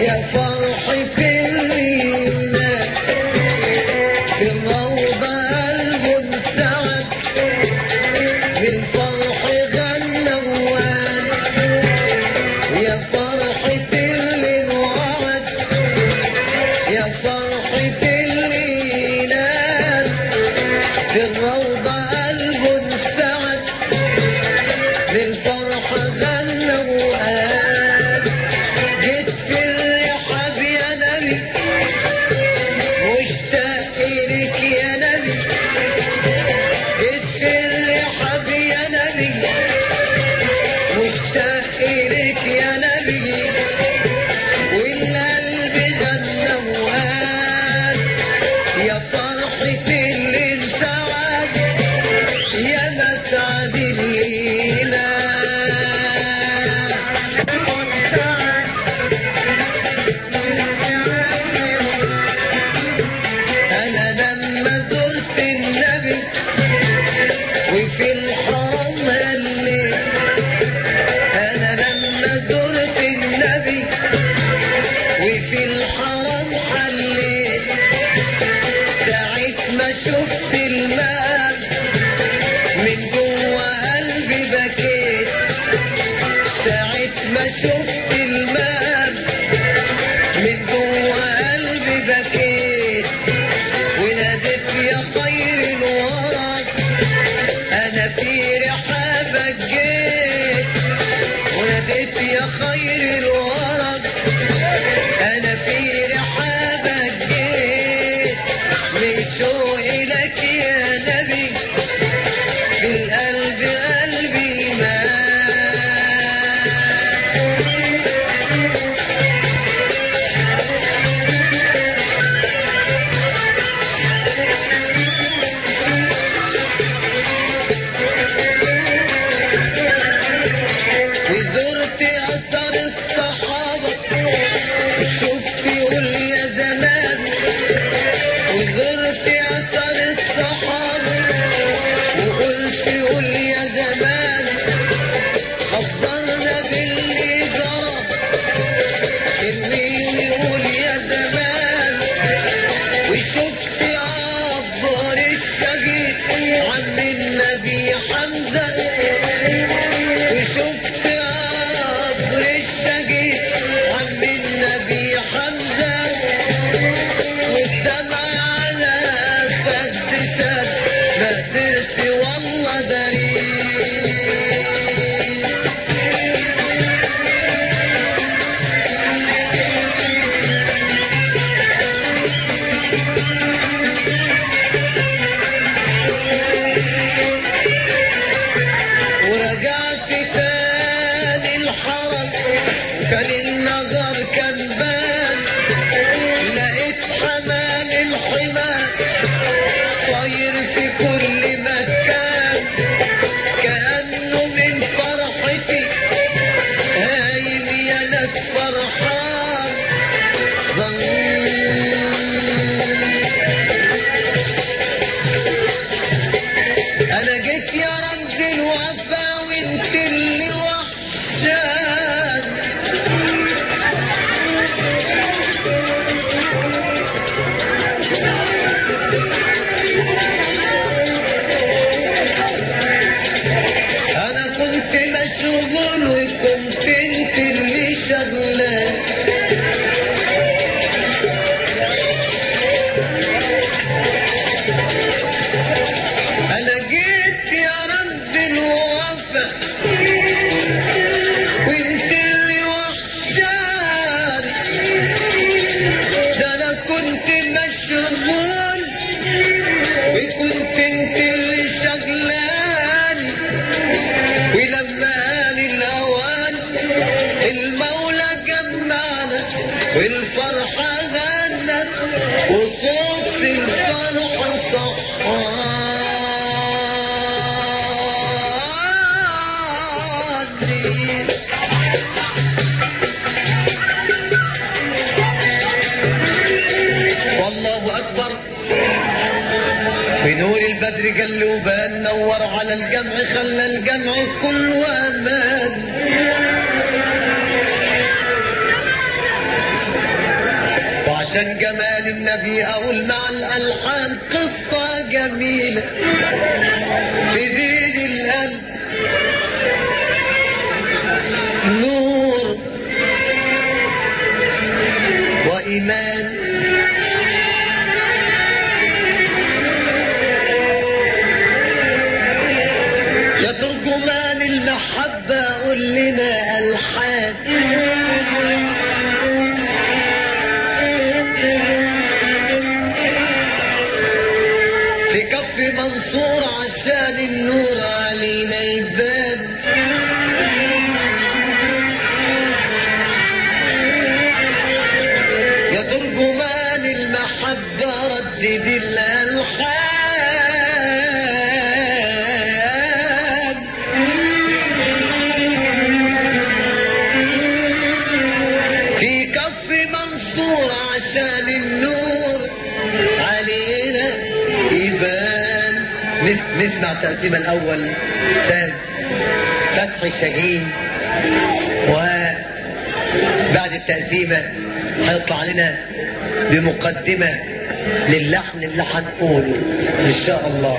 يا فرحة الليلة في الروضة قلب انسعد بالفرح غنى ووان يا فرحة اللي انوعد يا فرحة الليلة في الروضة قلب انسعد بالفرح غنى وقال جيت في الرحاب يا نبي مشتاق لك يا نبي جيت في الرحاب يا نبي مشتاق لك يا نبي والقلب غنى وقال يا فرحة اللي انسعد يا مسعد الليلة أنا لما زرت النبي وفي الحرم هليت أنا لما زرت النبي وفي الحرم حليت ساعة ما شفت الماء من جوه قلبي بكيت ساعة ما شفت الماء من جوه قلبي بكيت وناديت يا خير الورى انا في رحابك جيت وناديت يا خير الورى انا في رحابك جيت من شوقي لك يا نبي في القلب قلبي مات وزرت أثر الصحابة شفت يقول يا زمان وزرت أثر الصحابة وقلت يقول يا زمان خبرنا باللي جرى المين يقول يا زمان وشفت عبر الشقيق عم النبي حمزة وشفت عبر الشقيق عم النبي حمزة والدمع على خد سد ما قدرت والله دليل ورجعت تاني الحرم كان النظر كان بان لقيت حمام الحمى طاير في كل مكان كأنه من فرحتي هايم يا ناس فرحان ظن انا جيت يا رمز الوفا وانت اللي وحشان انا كنت مشغول وكنت انت اللي شغلان انا جيت يا رب الوفا وانت اللي وحشاني ده انا كنت مشغول وكنت انت اللي شغلاني ولما آن الاوان المولى جمعنا والفرحة غنت وصوت الفرحة صحاني والله أكبر بنور البدر قال وبان نور على الجمع خلى الجمع كله أمان عشان جمال النبي اقول مع الالحان قصة جميلة في دين القلب نور وإيمان يا ترجمان المحبة قول لنا ألحان في كف منصور عشان النور علينا يبان يا ترجمان المحبة ردد الألحان في كف منصور عشان النور علينا يبان نس- نسمع التقسيم الأول ساد فتحي شاهين وبعد التقسيمة هيطلع لنا بمقدمة للحن اللي هنقوله إن شاء الله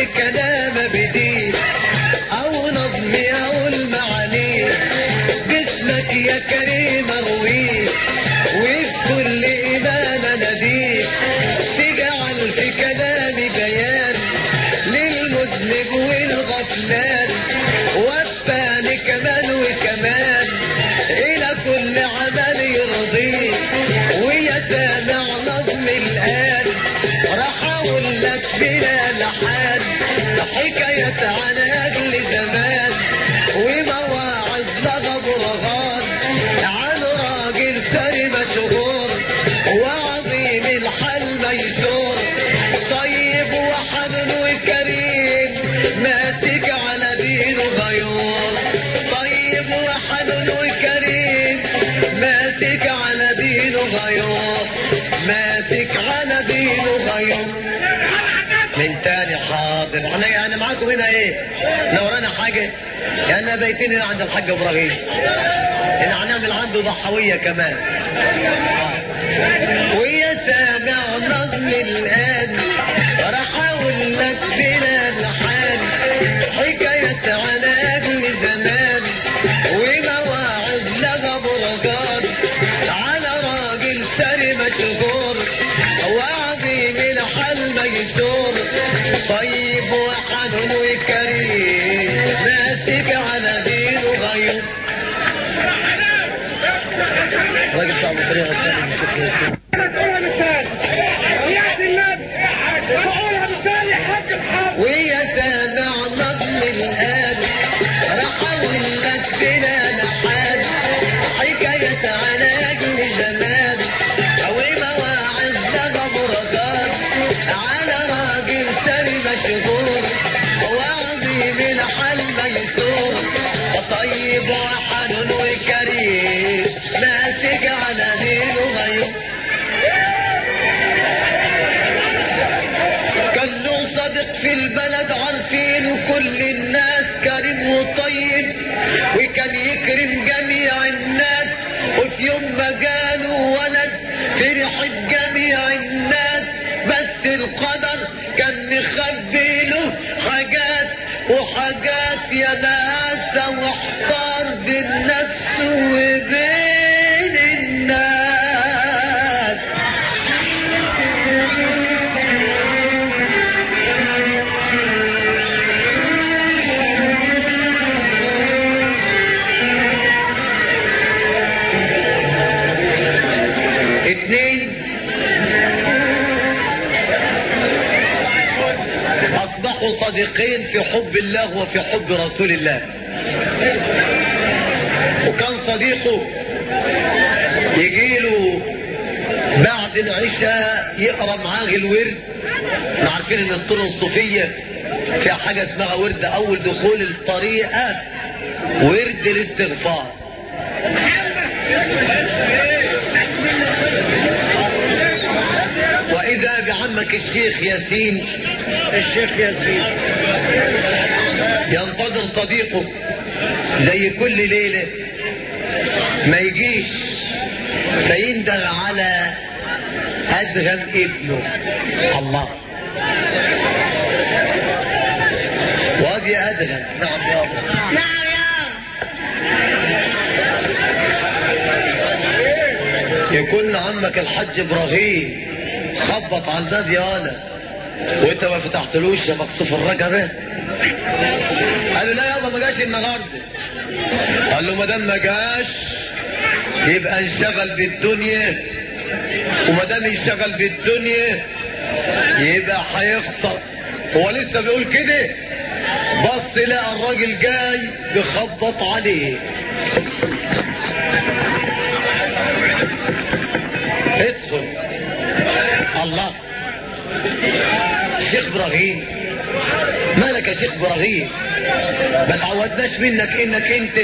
كلام بديل او نظمي او المعاني جسمك يا كريم ارويه وفي كل امام نبيه تجعل في كلامي بيان للمذنب والغفلان وفاني كمان وكمان الى كل عمل يرضيه ويا سامع نظم الان راح اقول لك بلا لحان حكاية عن اجل زمان ومواعظ لغى برغان عن راجل سري مشهور وعظيم الحل ميسور طيب وحنون وكريم ماسك على دينه غيور طيب وحنون وكريم ماسك على دينه غيور ماسك على دينه غيور من تاني حاضر احنا يعني معاكم هنا ايه لو ورانا حاجه يعني بيتين هنا عند الحاج ابراهيم هنا هنعمل عنده ضحويه كمان ويا سامع نظم الآن راح أقول لك بلا لحان حكاية عن أجل زمان ومواعظ لغى برجان على راجل سري مشهور وعظيم الحل ميسور طيب وحنون وكريم ماسك على دينه غيور راجل صعب الطريقة الثانية مش فاهم. تقولها بالثاني يأتي النبي تقولها بالثاني حق الحق ويا سامع نظم الآن راح أقول لك بلا لحان حكاية عن أجل زمان ومواعظ لغى بركات على راجل سري مشهور وعظيم الحل ميسور طيب وحنون وكريم ماسك على دينه غيور كان له صديق في البلد عارفين وكل الناس كريم وطيب وكان يكرم جميع الناس وفي يوم ما جاله ولد فرحت جميع الناس بس القدر كان مخبي له حاجات وحاجات يا ناسا واحتار بين نفسه وبين الناس اثنين اصبحوا صديقين في حب الله وفي حب رسول الله وكان صديقه يجيله بعد العشاء يقرا معاه الورد احنا عارفين ان الطرق الصوفيه فيها حاجه اسمها ورد اول دخول الطريقه ورد الاستغفار واذا بعمك الشيخ ياسين الشيخ ياسين ينتظر صديقه زي كل ليلة ما يجيش فيندغ على أدغم ابنه الله وادي أدغم نعم يابا نعم يا يكون عمك الحاج ابراهيم خبط على الباب يا انا وانت ما فتحتلوش يا مكسوف الرقبه قال له لا يابا ما جاش النهارده قال له ما دام ما جاش يبقى انشغل بالدنيا وما دام انشغل بالدنيا يبقى هيخسر هو لسه بيقول كده بص لقى الراجل جاي بيخبط عليه ادخل الله شيخ ابراهيم مالك يا شيخ ابراهيم ما تعودناش منك انك انت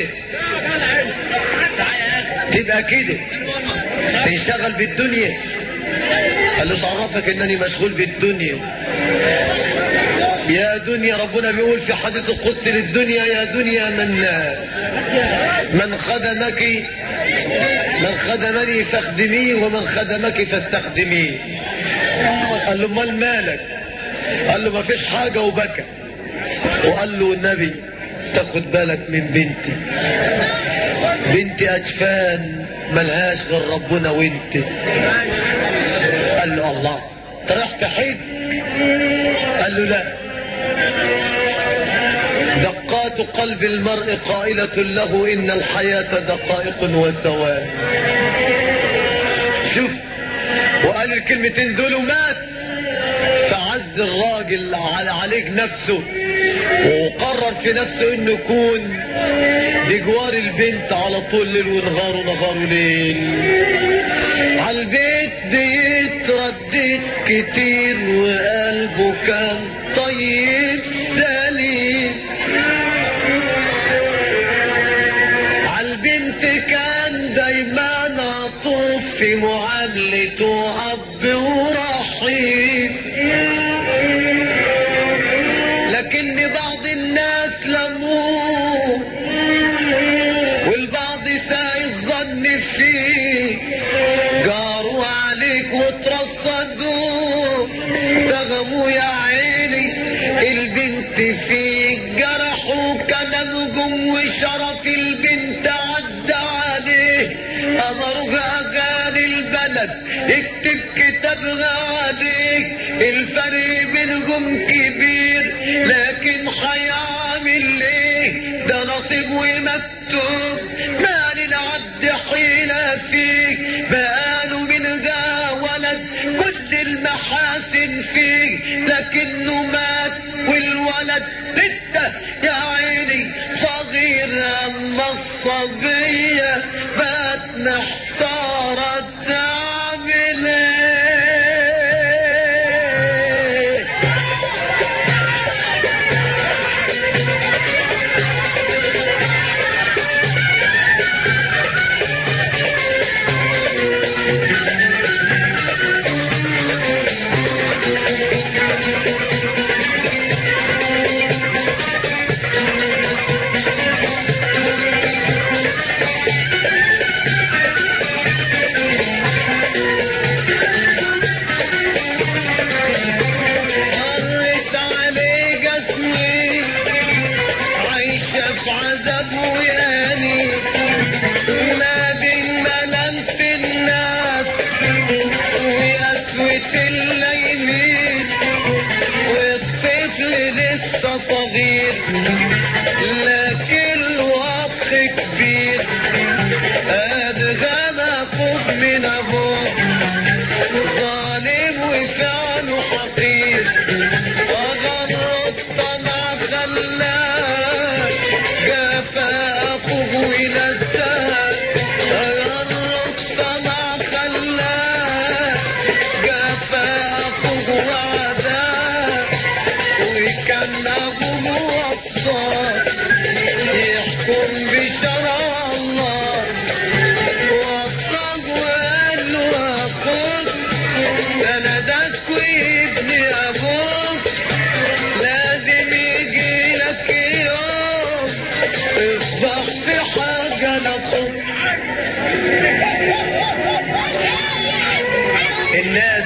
تبقى كده تنشغل بالدنيا قال له تعرفك انني مشغول بالدنيا يا دنيا ربنا بيقول في حديث القدس للدنيا يا دنيا من من خدمك من خدمني فاخدميه ومن خدمك فاستخدميه قال له امال مالك قال له ما فيش حاجة وبكى وقال له النبي تاخد بالك من بنتي بنتي أجفان ملهاش غير ربنا وانت قال له الله انت رايح تحج قال له لا دقات قلب المرء قائلة له إن الحياة دقائق وثوان شوف وقال الكلمتين دول ومات فعز الراجل على عليك نفسه وقرر في نفسه انه يكون بجوار البنت على طول ليل ونهار ونهار وليل على البيت بيتردد كتير وقلبه كان طيب سليم عالبنت كان دايما عطوف في معاملته اب ورحيم لكن بعض الناس لموه والبعض ساء الظن فيه جاروا عليك وترصدوا دغموا يا عيني البنت فيك جرحوا كلامهم وشرف البنت عدى عليه أمرها أغاني البلد اكتب كتاب عليك الفرق بينهم كبير لكن هيعمل ايه ده نصيب ومكتوب ما للعبد حيلة فيك بقاله من ذا ولد كل المحاسن فيك لكنه مات والولد لسه يا عيني صغير اما الصبية بقت محتارة تعمل ايه مرت عليه جسمي عايشة في عذاب وياني ما بين ملامة الناس وقسوة الليمين والطفل لسه صغير لكن الوضخ كبير أدغم أخوه من أبوه ظالم وفعله حقير وغر الطمع خلاه جفا أخوه ونساه غر الطمع خلاه جفا أخوه وعداه وكان أبوه وصاه يحكم بشرع الله وصاه وقال له أخوك سندك وابن أبوك لازم يجي لك يوم تصبح في حاجة لأخوك الناس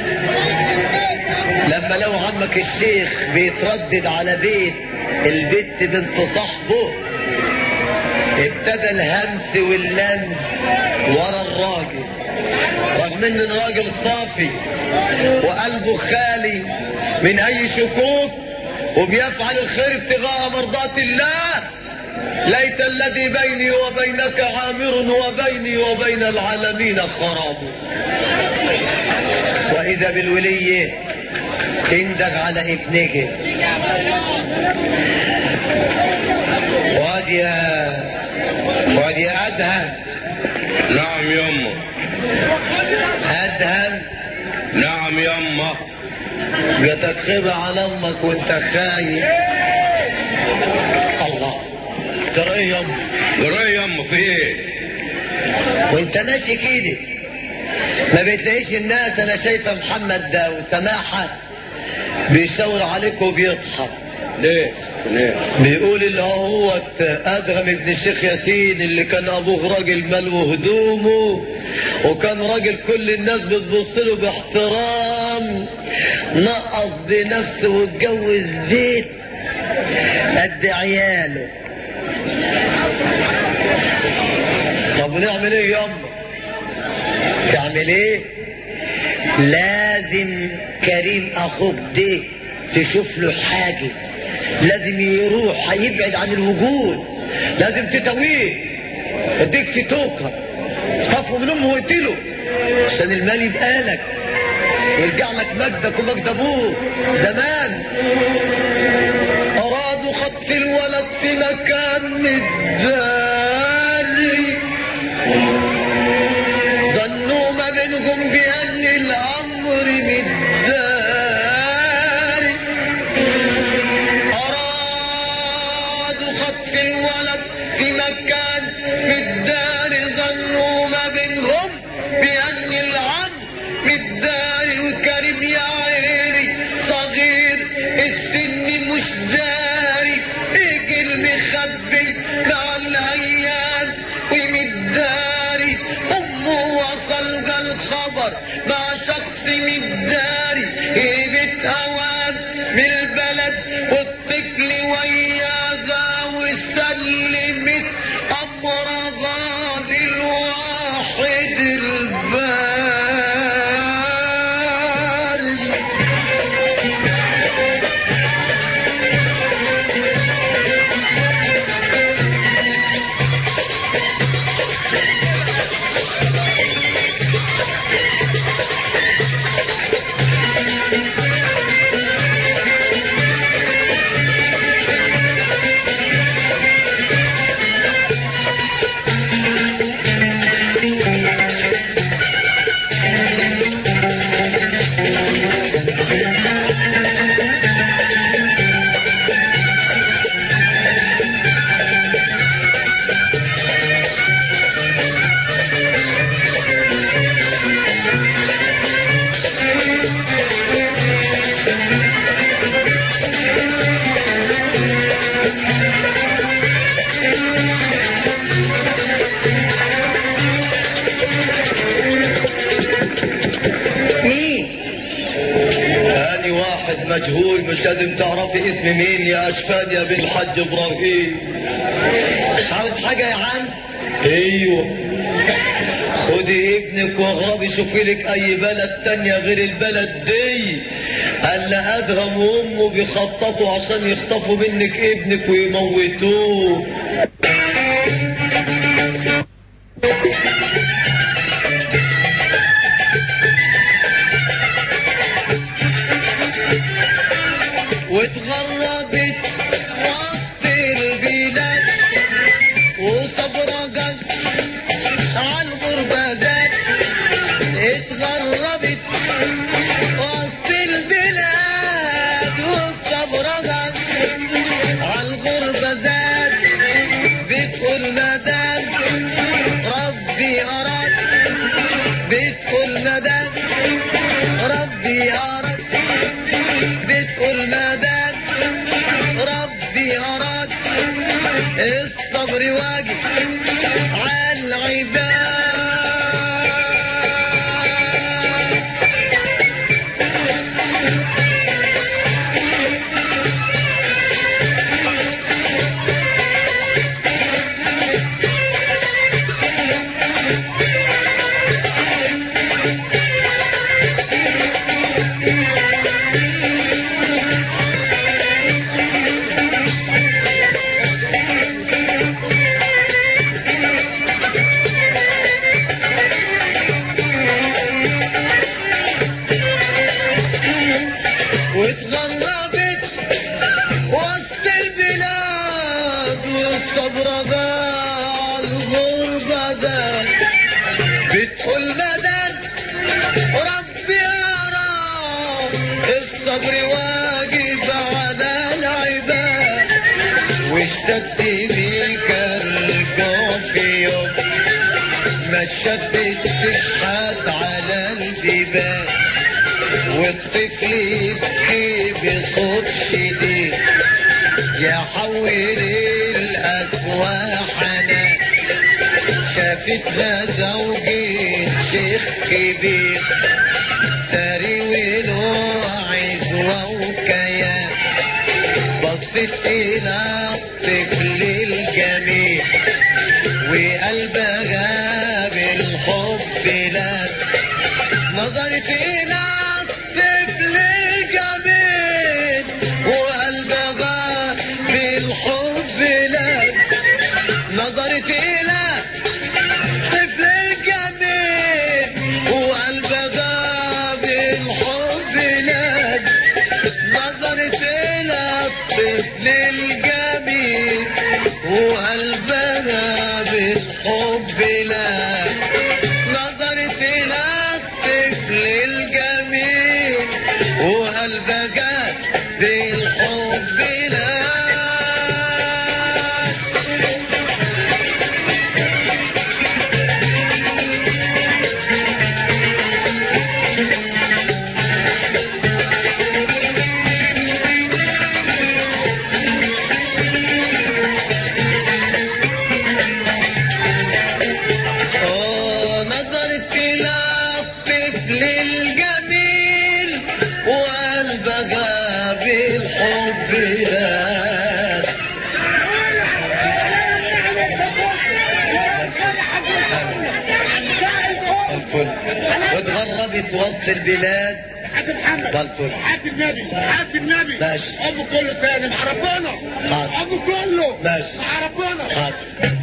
لما لو عمك الشيخ بيتردد على بيت البت بنت صاحبه ابتدى الهمس واللمس ورا الراجل رغم ان الراجل صافي وقلبه خالي من اي شكوك وبيفعل الخير ابتغاء مرضات الله ليت الذي بيني وبينك عامر وبيني وبين العالمين خراب واذا بالولية تندق على ابنك واد يا واد يا ادهم نعم يما ادهم نعم يما جاتك خيبة على امك وانت خايف الله ترى ايه يما جراي يما في ايه وانت ماشي كده ما بتلاقيش الناس انا شايفه محمد ده وسماحه بيشاور عليك وبيضحك ليه بيقول اللي هو ادهم ابن الشيخ ياسين اللي كان ابوه راجل مال وهدومه وكان راجل كل الناس بتبص له باحترام نقص بنفسه واتجوز بيت قد عياله طب ونعمل ايه ياما تعمل ايه لازم كريم اخوك ده تشوف له حاجه لازم يروح هيبعد عن الوجود لازم تتويه اديك في توكه خافوا من امه واقتله عشان المال يبقى لك ويرجع لك مجدك ومجد ابوك زمان ارادوا خطف الولد في مكان متداري ظنوا ما بينهم بان الامر متداري أرادوا خطف الولد في مكان في الدار ظنوا ما بينهم بأن العم بالدار وكريم يا عيني صغير السن مش داري اجي المخبي مع الأيام ومداري أمه وصل جا الخبر مع شخص مداري هيبة أوان من البلد والطفل وياها وسلمت أمرها للواحد الباري مين أني واحد مجهول مش لازم تعرفي اسم مين يا أشفان يا بن الحج إبراهيم عاوز حاجة يا عم أيوه خدي ابنك واغربي شوفي لك أي بلد تانية غير البلد دي قال أدهم وأمه بيخططوا عشان يخطفوا منك ابنك ويموتوه واتغربت وسط البلاد وصبرة جت على الغربة جت اتغربت وسط البلاد والصبرة جت على الغربة زاد بتقول مدام ربي أراد بتقول مدام ربي أراد بتقول مدام ربي أراد الصبر واجب على العباد واتغربت وسط البلاد والصبر ضاع الغربة ده بتقول مدد ربي أرى الصبر واجب على العباد واشتد بيك الجوع في يوم ما شدت تشحت على الجبال والطفل يبكي بصوت شديد يا حول الأسوى حنان شافتها زوجي شيخ كبير ساري وله عزوة وكيان بصت إلى الطفل الجميل وقلبها بالحب لات نظرت إلى الطفل الجميل وقلبها بالحب لات نظرت إلى الطفل الجميل وقلبها بالحب لات نظرت إلى الطفل الجميل وقلبها بالحب لات نظرت إلى الطفل الجميل وقلبها بالحب لات آه، نظرت إلى الطفل الجميل وقلبها بالحب لات الفل واتغربت وسط البلاد حاج محمد بالفل حاج النبي حاج النبي ماشي. ابو كله تاني مع ربنا حاضر. ابو كله ماشي. مع ربنا حاضر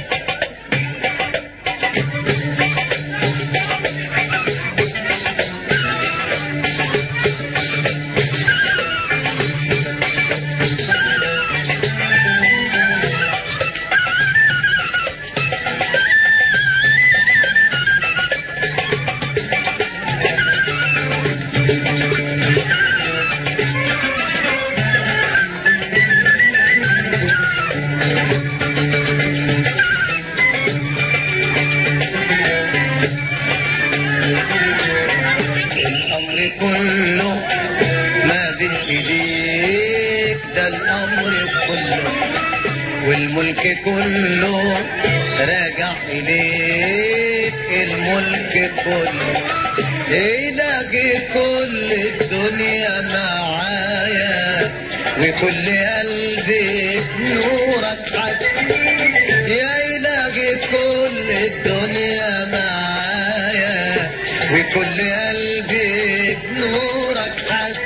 الأمر كله ما بين إيديك ده الأمر كله والملك كله راجع إليك الملك كله إلهي كل الدنيا معايا وكل قلبي نورك حد يا إلهي كل الدنيا معايا وكل قلبي نورك حد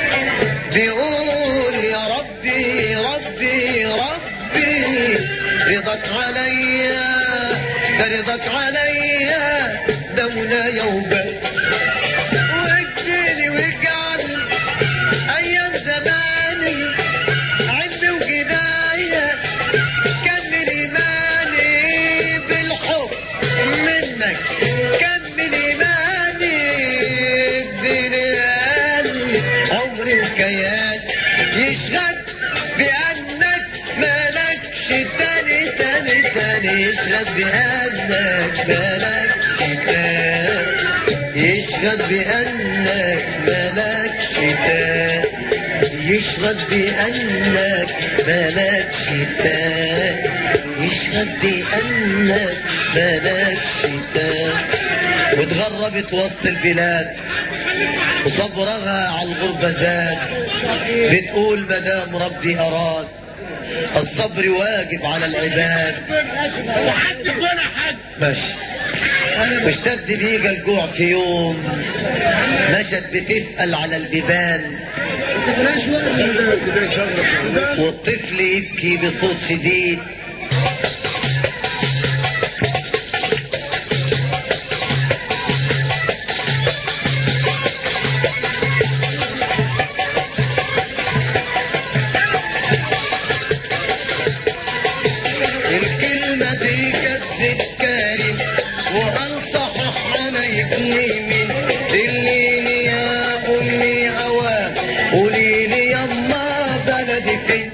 بيقول يا ربي ربي ربي رضاك عليا ده رضاك عليا ده منايا وبس واجزني واجعل ايام زماني علمي وجناية كمل ايماني بالحب منك كمل ايماني اديني قلبي عمري وكيان يشهد بانك مالكش تاني تاني تاني يشهد بانك مالكش تاني يشهد بانك مالكش تاني يشهد بانك مالكش تاني يشهد بانك مالكش تاني واتغربت وسط البلاد وصبرها على الغربة زاد بتقول مدام ربي أراد الصبر واجب على العباد وحد فين يا حاج ماشي واشتد بيجا الجوع في يوم مشت بتسأل على البيبان والطفل يبكي بصوت شديد الكلمة دي كانت كريم وأنصح أنا ابني من دليني يا أمي هوا قولي لي يما بلدي فين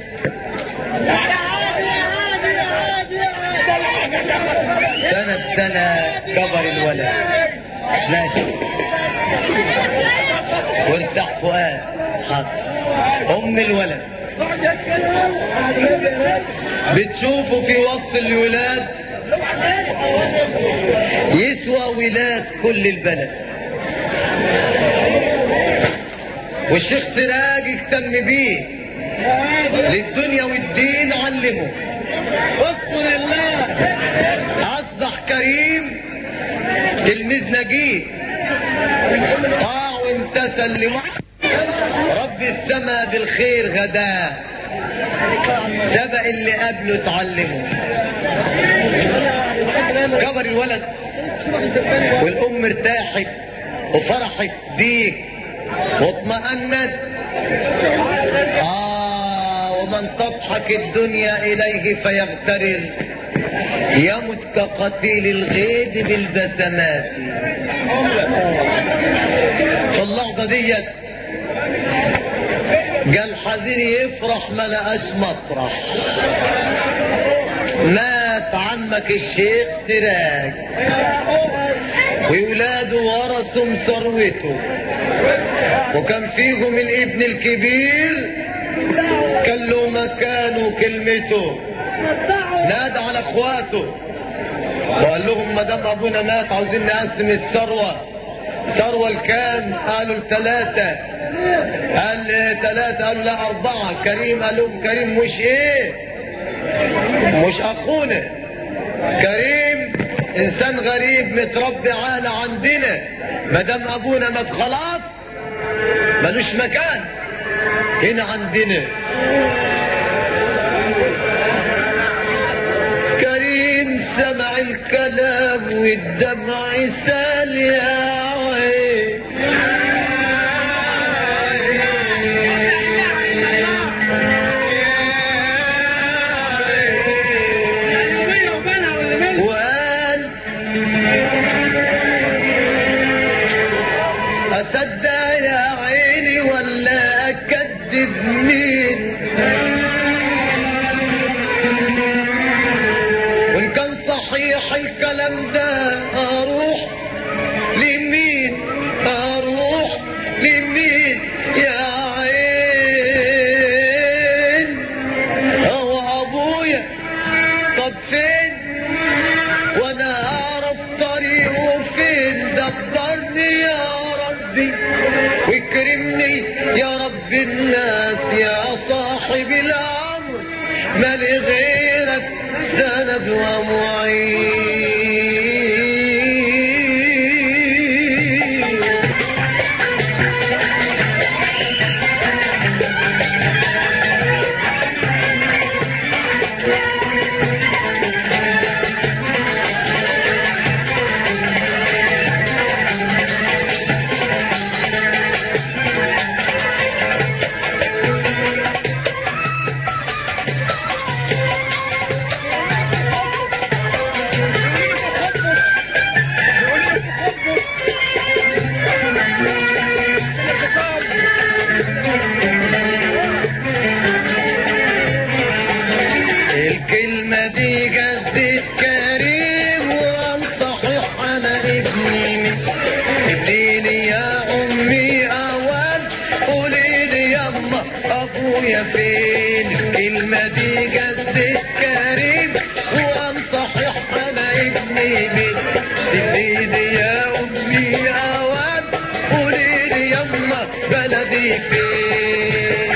سنة سنة كبر الولد ماشي وارتاح فؤاد حاضر أم الولد بتشوفه في وسط الولاد يسوى ولاد كل البلد والشيخ سراج اهتم بيه للدنيا والدين علمه اذكر الله اصبح كريم تلميذ نجيب طاع وامتثل لوحده رب السماء بالخير غداه سبق اللي قبله اتعلمه كبر الولد والام ارتاحت وفرحت بيك واطمأنت آه ومن تضحك الدنيا إليه فيغترر يمت كقتيل الغيد بالبسمات في اللحظة ديت قال حزين يفرح ما لقاش مطرح مات عمك الشيخ سراج وولاده ورثوا ثروته وكان فيهم الابن الكبير كان له مكانه كلمته نادى على اخواته وقال لهم ما دام ابونا مات عاوزين نقسم الثروه ثروه الكام قالوا الثلاثه قال ثلاثه قالوا لا اربعه كريم قال لهم كريم مش ايه مش اخونا كريم انسان غريب متربي عالة عندنا ما دام ابونا مات خلاص ملوش مكان هنا عندنا كريم سمع الكلام والدمع سال يا عين وقال أصدق يا عيني ولا أكذب مين وإن كان صحيح الكلام ده أروح لمين أروح لمين يا عين هو أبويا طب فين وانا اعرف طريقه فين دبرني يا ربي واكرمني يا رب الناس يا صاحب الامر ما لغيرك سند ومعين الكلمة دي جد كريم وانصحح انا ابني من اديني يا امي اوان قولي لي يما ابويا فين الكلمة دي جد كريم وانصحح انا ابني من اديني يا امي اوان قولي لي يما بلدي فين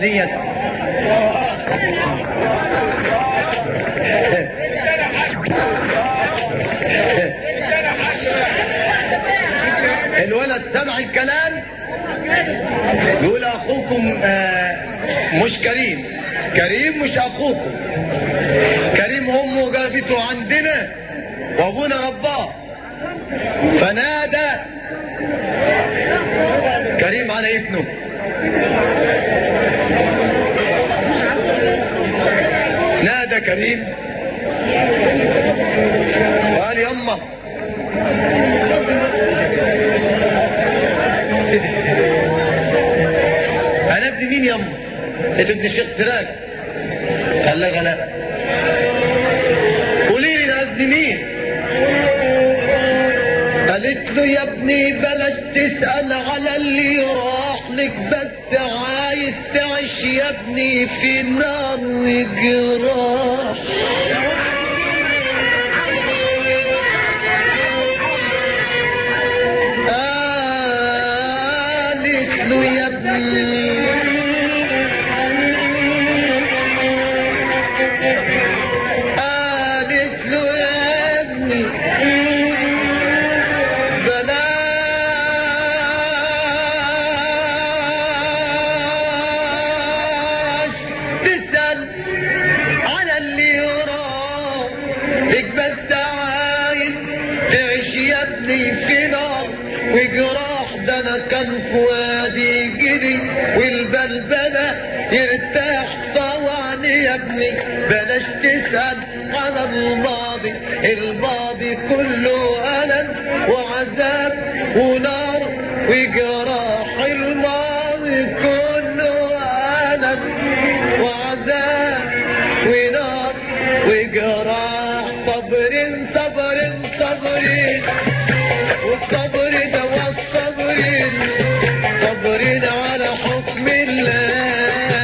ديت الولد سمع الكلام يقول اخوكم آه مش كريم كريم مش اخوكم كريم امه جابته عندنا وابونا رباه فنادى كريم على ابنه نادى كريم قال يما انا ابن مين يما انت ابن الشيخ سراج قال لها لا قولي لي انا ابن مين قالت له يا ابني بلاش تسأل على اللي راح لك بس عايز تعيش يا ابني في نار وجراح قالت له يا ابني قالت له يا ابني بلاش تسأل على اللي يراه لك بس عايز تعيش يا ابني في نار وجراح ده انا كان فؤادي جري والبلبلة يرتاح طوعني يا ابني بلاش تسأل على الماضي الماضي كله ألم وعذاب ونار وجراح الماضي كله ألم وعذاب ونار وجراح صبر صبر صبر والصبر ده والصبر صبر على حكم الله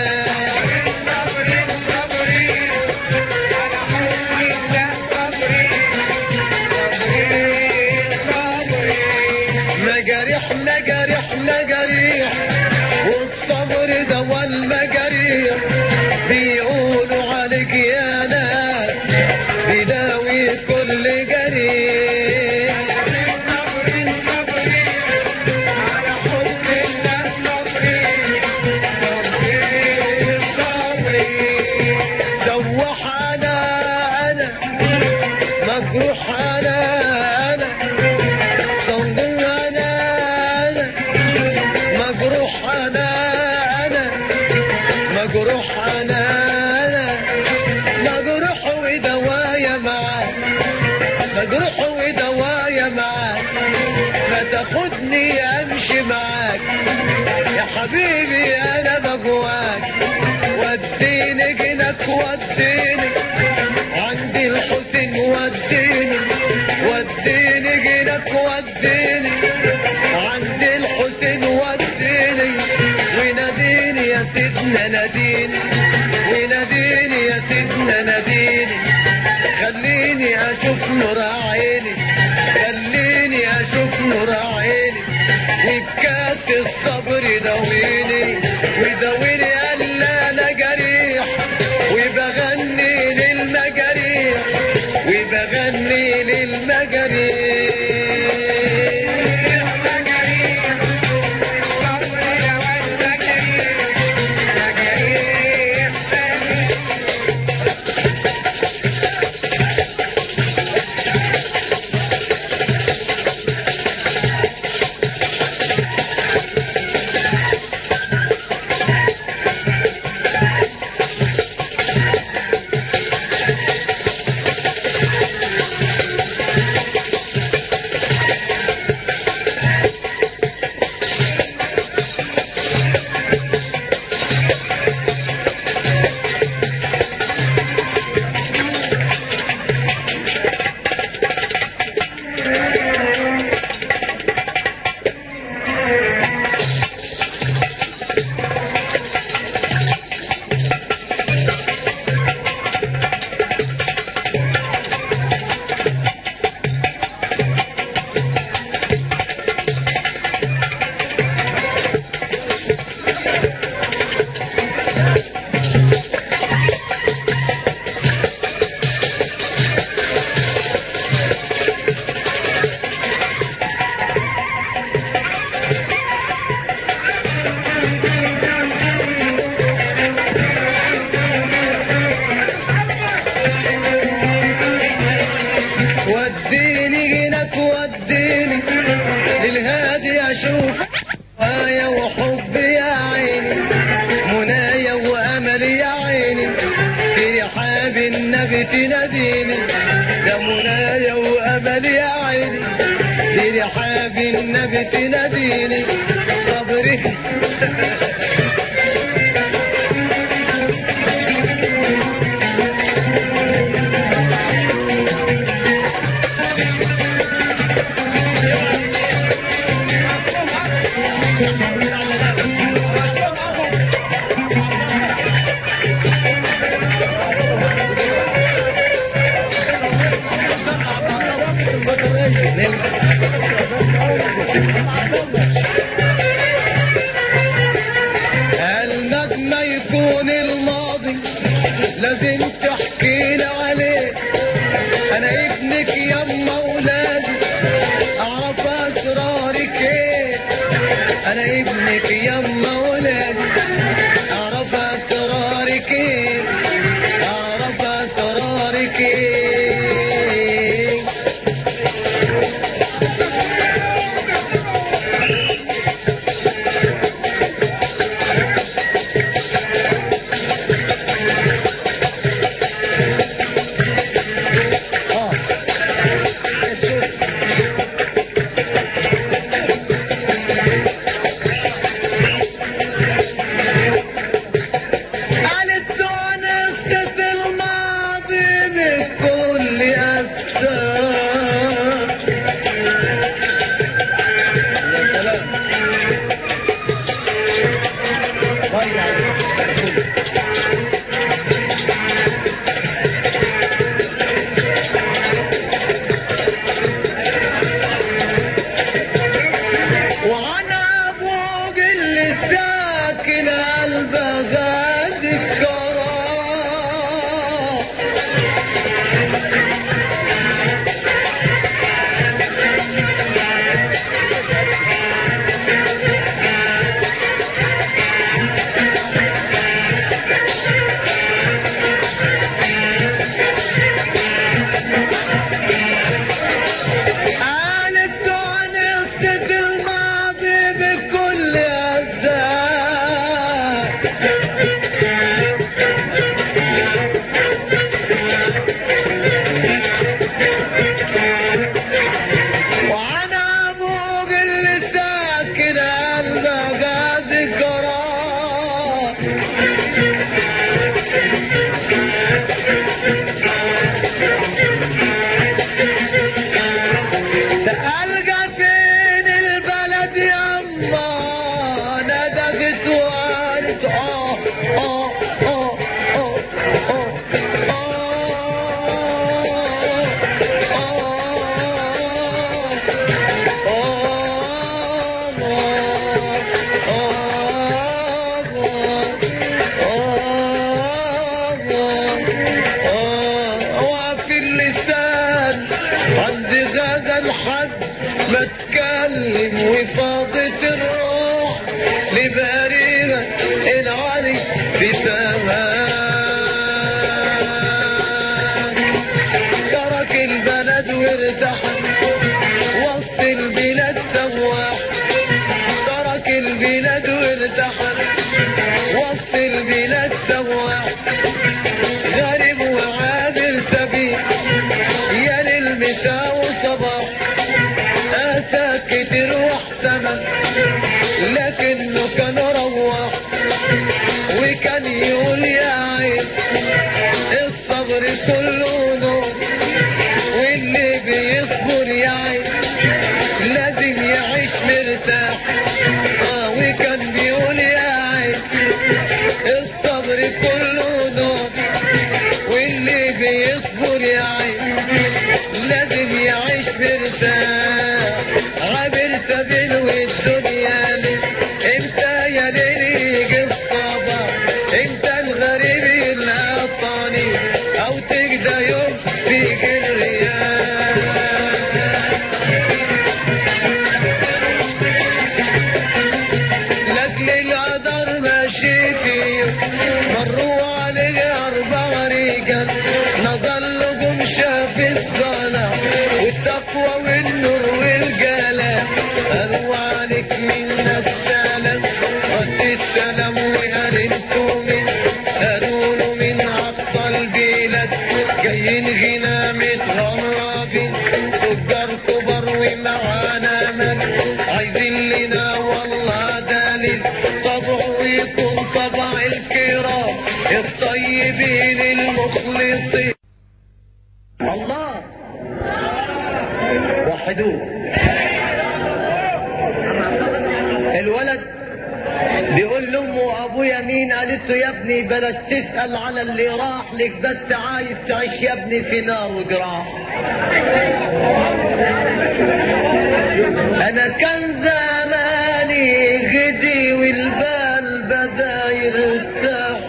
مجاريح مجاريح مجاريح والصبر ده والمجاريح بيقولوا عليك يا ناس بيداوي كل جريح دوح انا انا مجروح انا انا صندوق انا انا مجروح انا انا مجروح انا انا مجروح ودوايا معاك مجروح ودوايا معاك ما تاخدني امشي معاك يا حبيبي انا بجواك وديني جنك وديني عندي الحسين وديني وديني جنك وديني عندي الحسين وديني وناديني يا سيدنا ناديني وناديني يا سيدنا ناديني خليني اشوف نور عيني خليني اشوف نور عيني وبكاس الصبر داويني وداويني الا انا جريح وبغني للمجاريح وبغني للمجاريح النبي تناديني ده منايا وامل يا عيني في رحاب النبي تناديني صبري النجم يكون الماضي لازم تحكينا عليه انا ابنك يا اولادي اعرف اسرارك ايه انا ابنك يا اولادي اعرف اسرارك ايه اعرف اسرارك ايه قالت ونست الماضي بكل أسرار يا سلام وانا ابوك اللي ساكن قلب غادي الكرام قالت ونست الماضي بكل أزاي وانا ابوك اللي ساكن قلب غادي الكرام ألقى فين البلد يما ندقت وارد آه آه آه آه آه وفي اللسان عندي غدا الحد ما تكلم وفاضت الروح لبريرة العلي في سماء ترك البلد وارتحل وسط البلاد سواح ترك البلاد وارتحل وسط البلاد سواح غريب وعابر سبيل يا للمساء وصباح أتى كتير واحتمل لكنه كان روح وكان يقول يا عين الصبر كله نور واللي بيصبر يا عين لازم يعيش مرتاح اه وكان بيقول يا عين الصبر كله نور واللي بيصبر يا عين لازم يعيش مرتاح عابر سبيل والدنيا ليه انت يا ليل يجي الصبر انت الغريب القطاني او تجدى يوم تيجي الرياح لاجل القدر مشيتي مروا علي اربع رجال نظلهم شاف الصلاة والتقوى والنور والجلال قالوا عليك منا السلام رد السلام وقالوا من قالوا له من عطى البلاد البلد جايين هنا متغربين تجار كبر ومعانا من عايزين لنا والله دليل طبعه يكون طبع الكرام الطيبين المخلصين الله وحدوه الولد بيقول لامه وابويا مين قالت له يا ابني بلاش تسال على اللي راح لك بس عايز تعيش يا ابني في نار وجراح انا كان زماني غدي والبال بدا يرتاح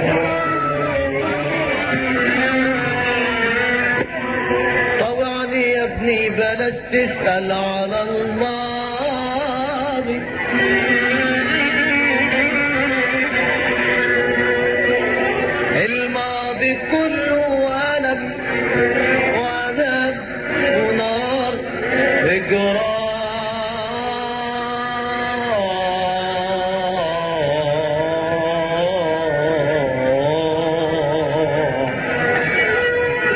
طوعني يا ابني بلاش تسال على الماضي الماضي كله ألم وعذاب ونار إجرام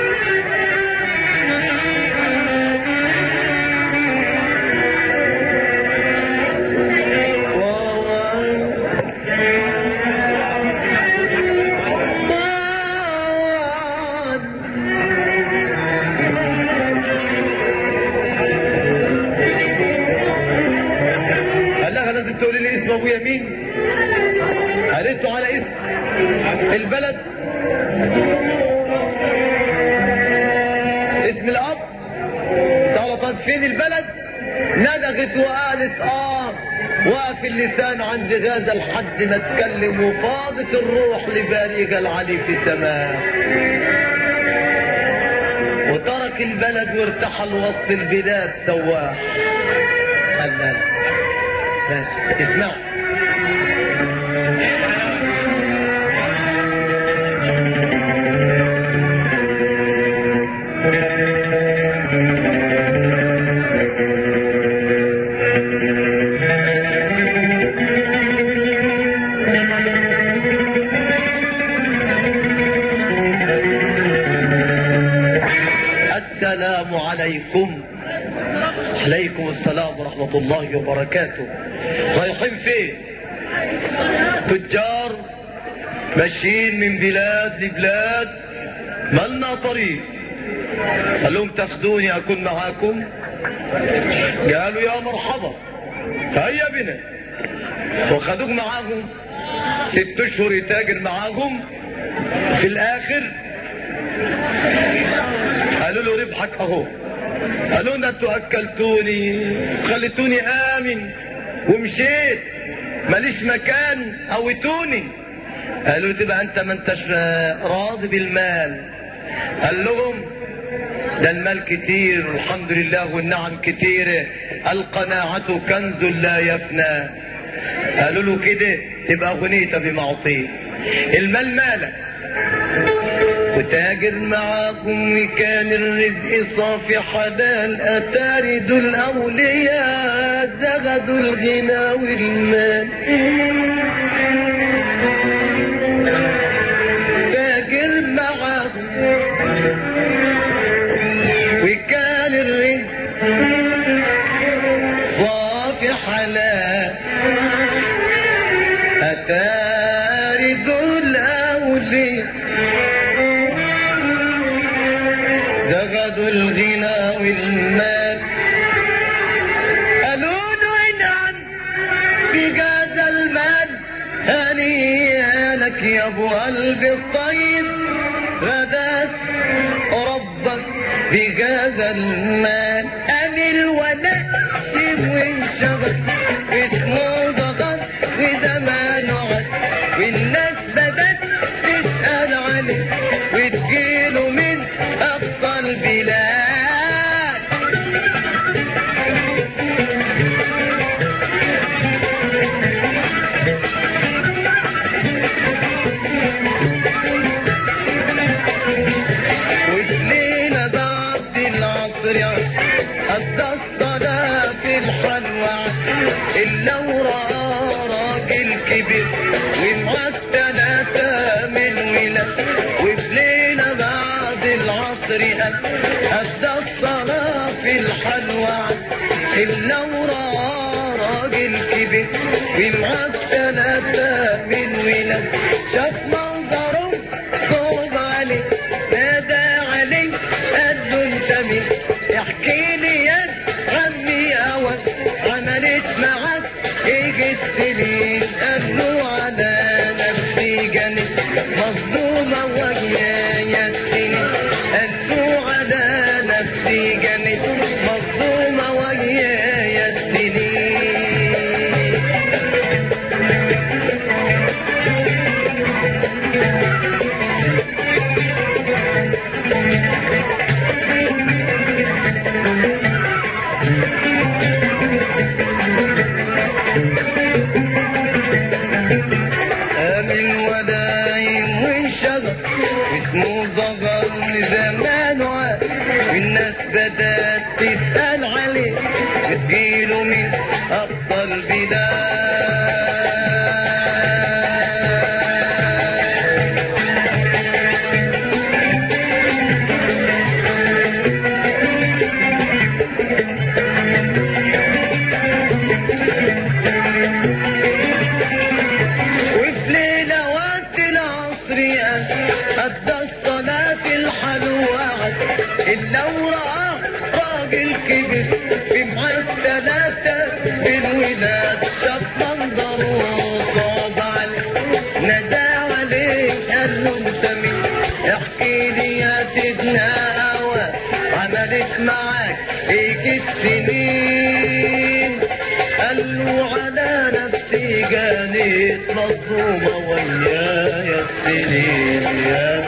قال لها لازم تقولي لي اسم ابويا مين قالت له على اسم البلد اسم الاب سلطت فين البلد ندغت وقالت اه وقف اللسان عند هذا الحد ما اتكلم وفاضت الروح لباريك العلي في سماه وترك البلد وارتحل وسط البلاد سواح قال لا بس اسمعوا السلام عليكم عليكم السلام ورحمة الله وبركاته رايحين فين تجار ماشيين من بلاد لبلاد مالنا طريق قال لهم تاخدوني اكون معاكم قالوا يا مرحبا هيا بنا وخدوك معاهم ست اشهر يتاجر معاهم في الاخر قالوا له ربحك اهو قالوا لنا انتوا اكلتوني خليتوني امن ومشيت ماليش مكان قويتوني قالوا له تبقى انت ما انتش راضي بالمال قال لهم ده المال كتير والحمد لله والنعم كتيرة القناعة كنز لا يفنى قالوا له كده تبقى غنيت بما أعطيه المال مالك وتاجر معاكم وكان الرزق صافي حلال أتاري دول الأولياء زغدوا الغنى والمال تاجر معاكم وكان الرزق صافي حلال أتاري دول الأولياء زغدوا الغنى والمال قالوا له انعم بهذا المال هنيئا لك يا ابو قلب الطيب غداك ربك بهذا المال أم الولد وانشغل اسمه ضغط وزمان عد والناس بدت تسأل عليه وتجيله من أقصى البلاد وفليلة بعد العصر أدى الصلاة في الحلوى إلا وراه راجل كبير ومعاه الثلاثة من ولاد وفليلة بعد بعد العصر أبدى الصلاة في الحلوى إلا وراه راجل كبير ومعاه ثلاثة من ولاد شاف منظره صوب عليه نادى عليه قال له انت مين احكي لي يا عمي أول عملت معاك ايه السنين قال له على نفسي جنت مظلومة ويايا السنين قال له على نفسي جنت مظلومة ويايا السنين آمن ودايم وانشغل اسمه ظهر زمان وعاد والناس بدأت تسأل عليه بتجيله من أقصى البلاد وفي ليلة وقت العصر أدى الصلاة الحلوة إلا وراه راجل كبير في معاه ثلاثة بالولاد شاف منظره صاب عليه نادى عليه قال له انت مين احكي لي يا سيدنا هوا عملت معاك ايه السنين قال له على نفسي جانيت مظلومة ويايا السنين يا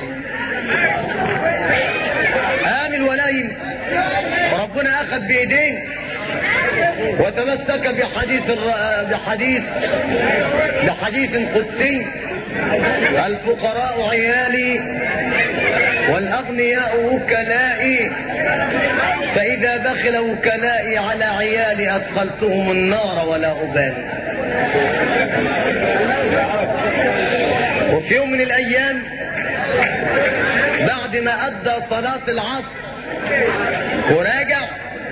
قام الولايم وربنا أخذ بإيديه وتمسك بحديث الر... بحديث بحديث قدسي الفقراء عيالي والأغنياء وكلائي فإذا دخل وكلائي على عيالي أدخلتهم النار ولا أبالي وفي يوم من الأيام بعد ما أدى صلاة العصر وراجع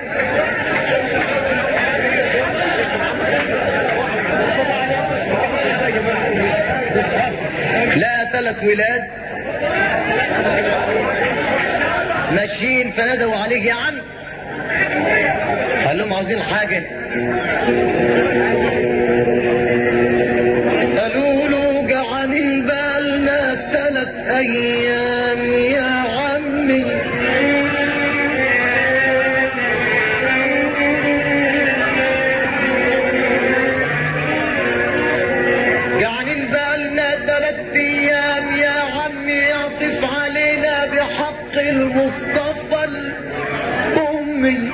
لقى ثلاث ولاد ماشيين فنادوا عليك يا عم قال لهم عاوزين حاجة قالوا له جعل بالنا ثلاث أيام يا عمي جعل بالنا ثلاث أيام يا عمي يعطف علينا بحق المصطفى الأمي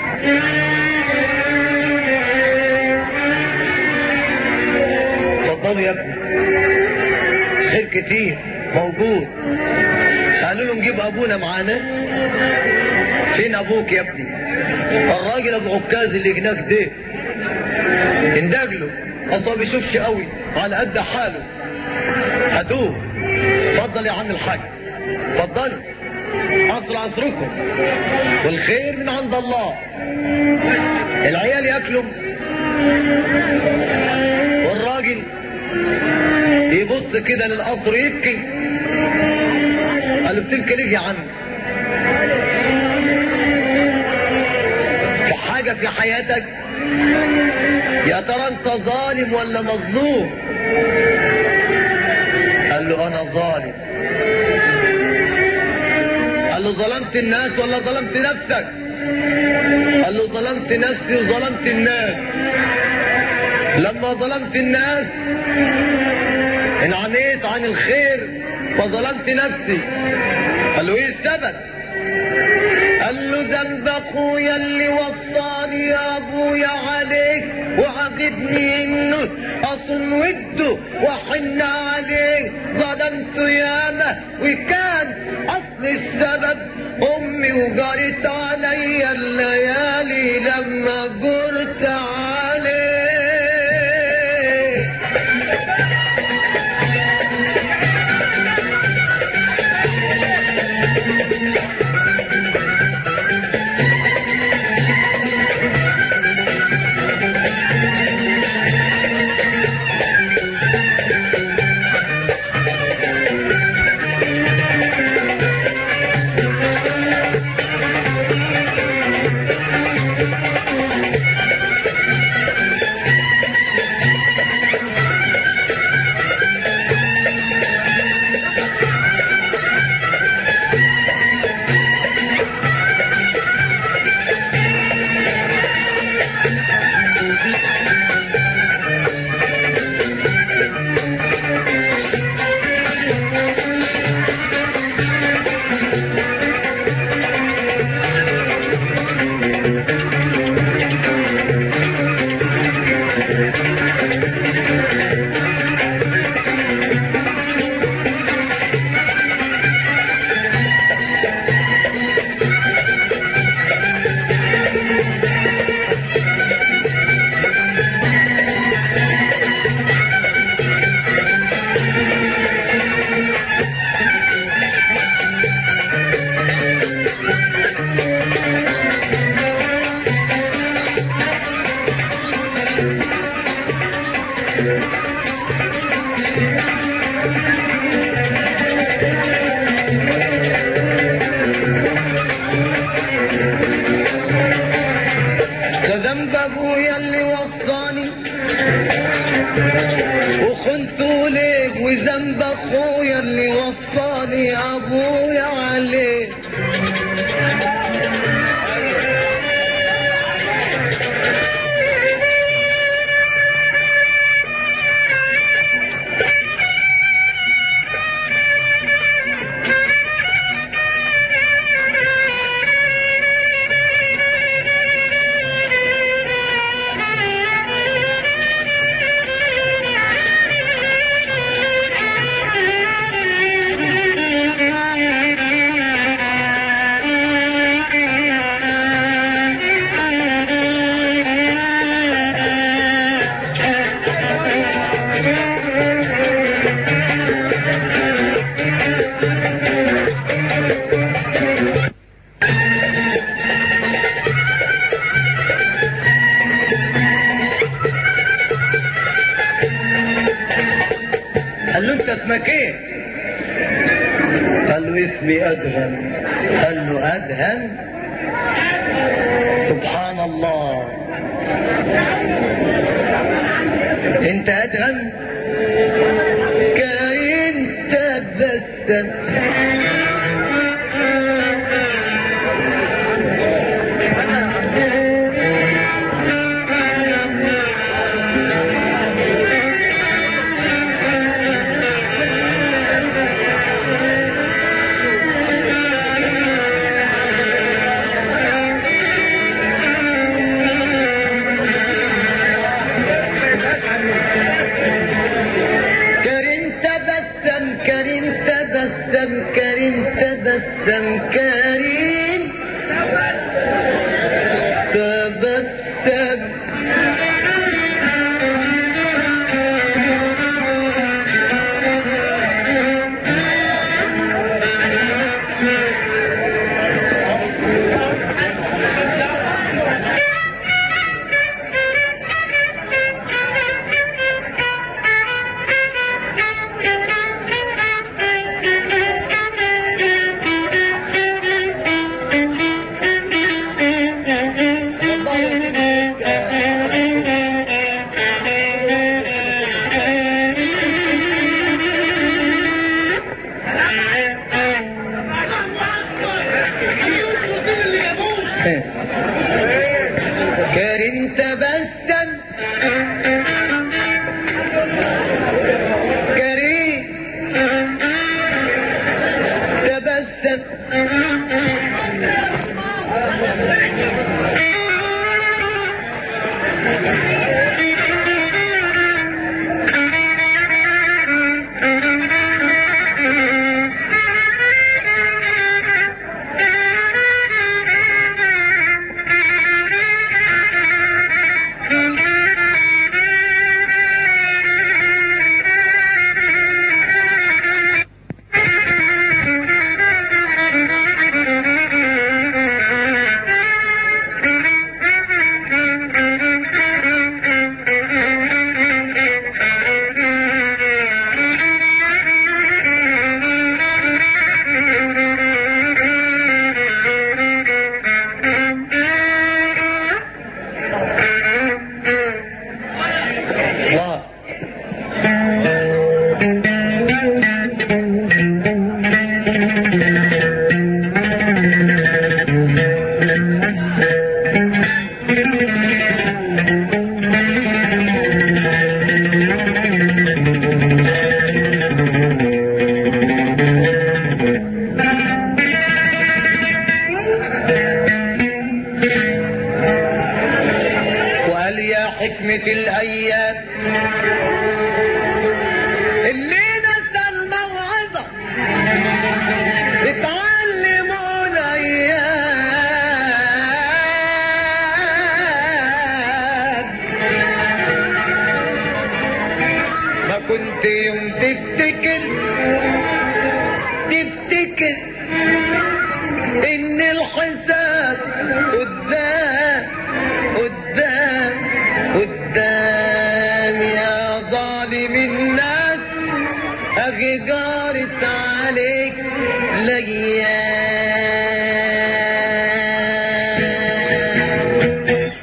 اتفضلوا يا ابني خير كتير موجود قالوا له نجيب ابونا معانا فين ابوك يا ابني الراجل ابو عكاز اللي هناك ده اندج له اصلا ما بيشوفش قوي على قد حاله هاتوه اتفضل يا عم الحاج اتفضلوا عصر عصركم والخير من عند الله العيال ياكلوا والراجل يبص كده للقصر يبكي قال له بتبكي ليه يا عم في حاجة في حياتك يا ترى انت ظالم ولا مظلوم قال له انا ظالم قال له ظلمت الناس ولا ظلمت نفسك قال له ظلمت نفسي وظلمت الناس لما ظلمت الناس انعميت عن الخير فظلمت نفسي قال له ايه السبب قال له ذنب اخويا اللي وصاني يا ابويا عليك وعقدني انه اصن وده واحن عليه ظلمت ياما وكان اصل السبب امي وجرت عليا الليالي لما جرت عليه اسمك ايه قال له اسمي ادهم قال له ادهم سبحان الله انت ادهم كاين تبسم كريم تبسم كريم تبسم كريم تبسم كريم تبسم كريم تبسم كريم تبسم الله وقال يا حكمة الأيام اللي نسى الموعظة اتعلموا الأيام ما كنت يوم تفتكر تفتكر ان الحساب قدام قدام قدام يا ظالم الناس اخي جارت عليك ليام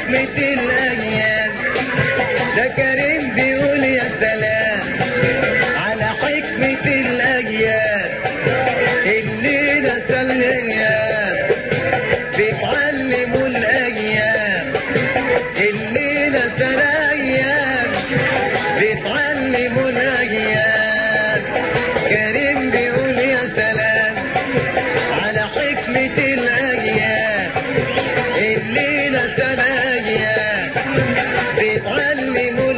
حكمة الأيام ده كريم بيقول يا سلام على حكمة الأيام اللي نسى الأيام بيتعلموا الأيام اللي نسى الأيام بيتعلموا الأيام كريم بيقول يا سلام على حكمة الأيام اللي نسى الأيام بيتعلموا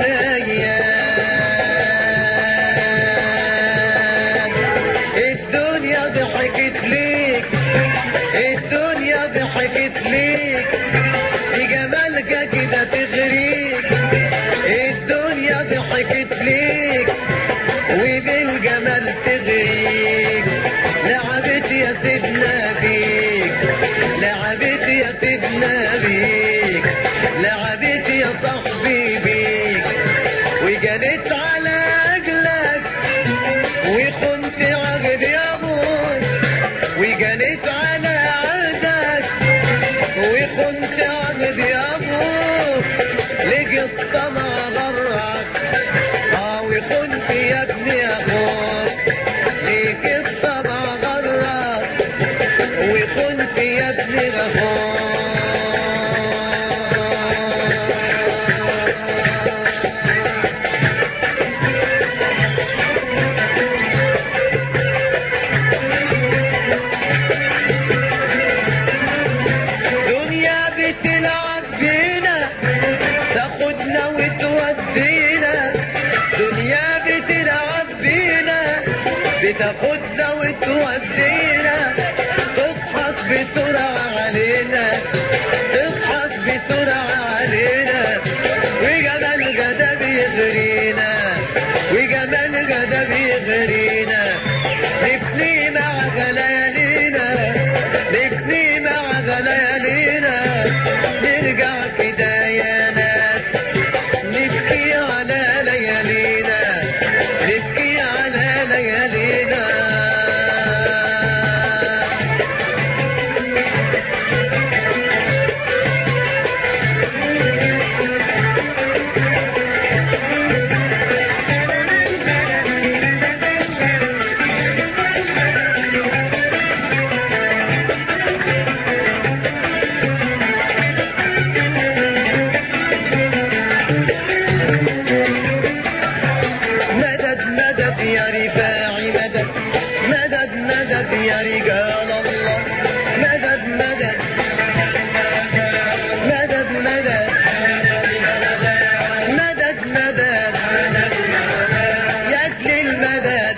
الأيام الدنيا ضحكت ليك الدنيا ضحكت ليك بجمالك كده تغريك الدنيا ضحكت ليك وبالجمال تغريك لعبت يا سيدنا بيك لعبت يا سيدنا بيك لعبت يا صاحبي بيك وجنت على اجلك وخنت عهد يا ابوك وجنت على عهدك وخنت عهد يا ابوك لقي الطمع غرك اه وخنت يا ابني اخوك ليك الطمع غرك وخنت يا ابني اخوك دنيا بتلعب بينا تاخدنا وتودينا دنيا بتلعب بينا بتاخدنا وتودينا تضحك بسرعة علينا تضحك بسرعة علينا وجمال جدا بيغرينا وجمال جدا بيغرينا نبني مع غلالينا نبني مع غلالينا نرجع كده يا ناس نبكي على ليالينا نبكي على ليالينا مدد مدد يا رفاعي مدد مدد مدد يا رجال الله مدد مدد مدد مدد مدد مدد يا أجل المدد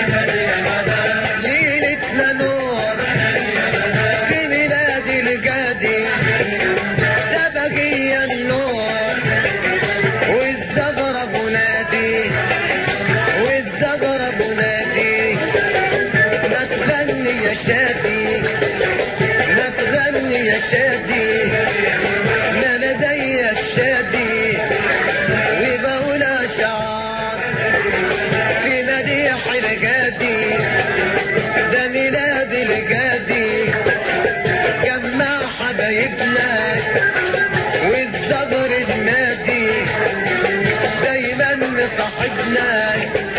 ليلتنا نور في ميلاد الجدي ده بقي النور والزغرة بنادي والزغرة بنادي ما تغني يا شادي ما تغني يا شادي ما لدي الشادي وبقول اشعار في مديح الجادي ده ميلاد الجادي جمع حبايبنا والزجر النادي دايما مصاحبنا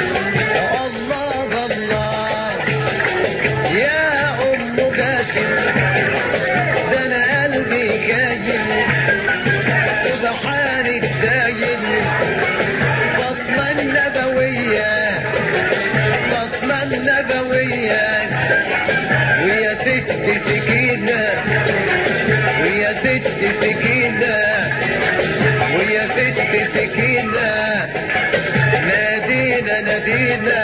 الله الله يا ام باشر ده انا قلبي جاي سبحان الدايم فاطمه النبويه فاطمه النبويه ويا ست سكينه ويا ست سكينه ويا ست سكينة نادينا نادينا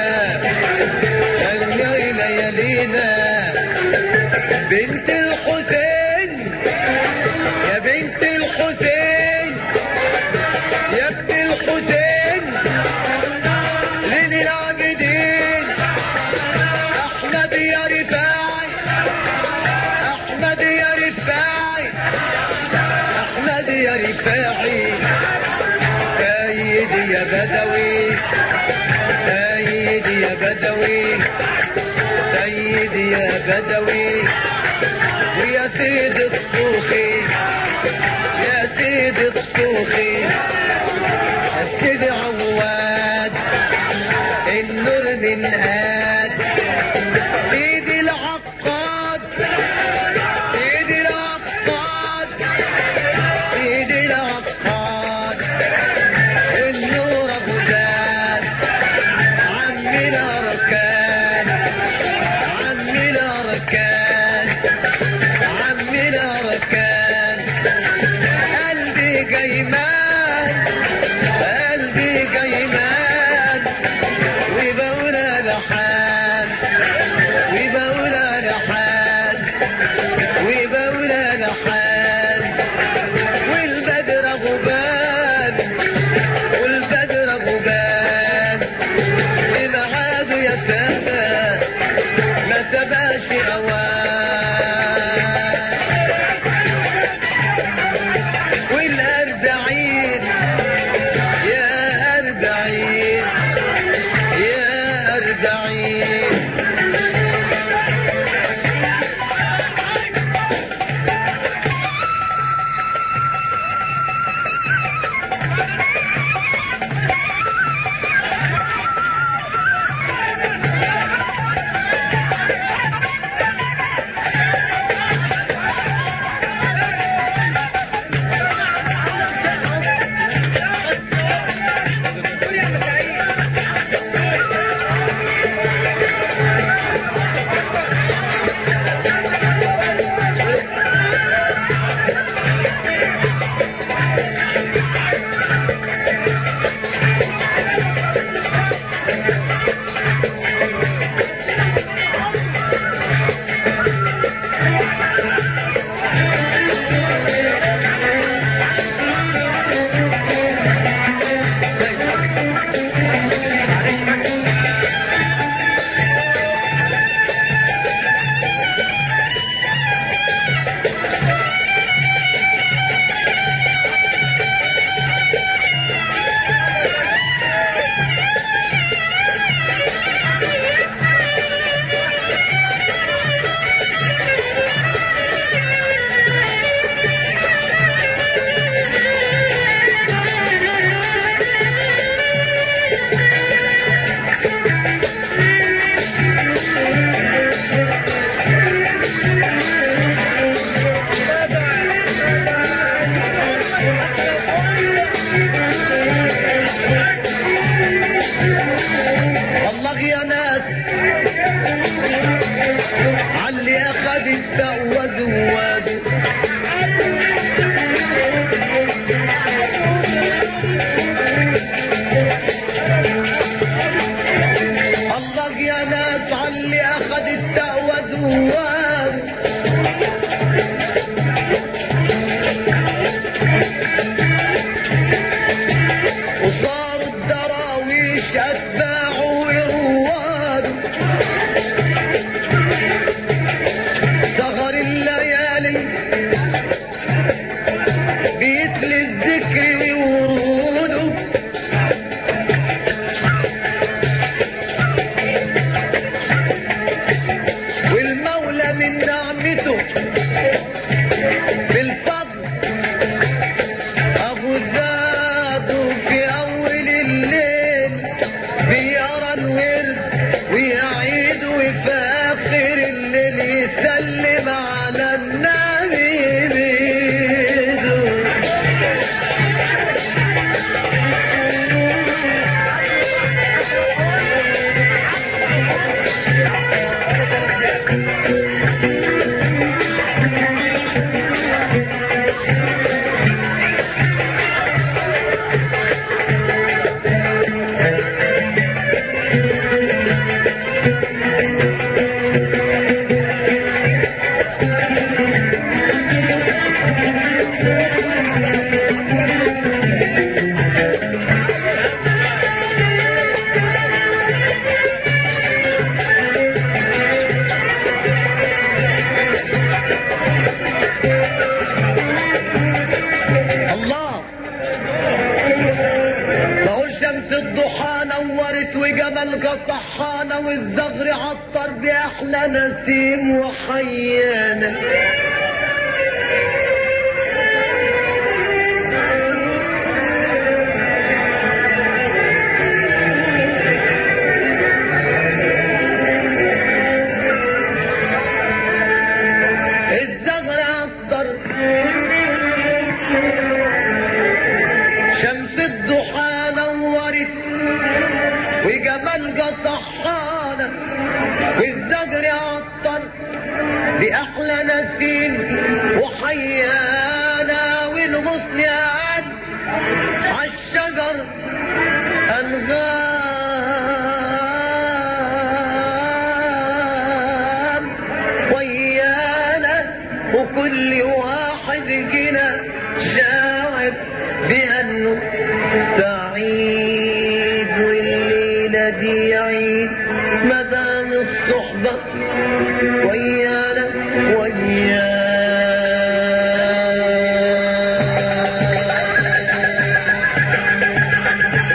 الليلة يلينا بنت الحسين يا بنت الحسين يا ابن الحسين لين العابدين احمد يا رفاعي احمد يا رفاعي احمد يا رفاعي سيدي يا بدوي سيدي يا بدوي سيدي يا بدوي ويا سيد الصوفي يا سيد سيدي الصوخي سيدي عواد النور من هاد سيدي العقاد سيدي العقاد سيدي العقاد النور ابو زاد عمي الاركان عمي الاركان عمي الاركان قلبي جيمان قلبي جيمان وبولا لحان وبولا لحان وبولا لحان والبدر غبان والبدر غبان ومعاده يا سهل ما تباش اوان والأربعين يا أربعين يا أربعين والله يا ناس علي اخذ الدعوة زواده الله يا ناس علي اخذ الدعوة زواده وصاروا الدراويش اتباع ورواد سهر الليالي بيتلي الذكر ووروده والمولى من نعمته بالفضل أبو زاد في أول الليل بيرى الورد ويعيد وفي آخر الليل يسلم على النبي بيده الله بقول شمس الضحى نورت وجمال صحانا والزغر عطر بأحلى نسيم وحيانا صحانا والزجر عطر بأحلى نسيم وحيانا والغصن قعد عالشجر أنغام ويانا وكل واحد جنا شاعر بأنه سعيد والليلة دي عيد مدام الصحبة ويانا ويانا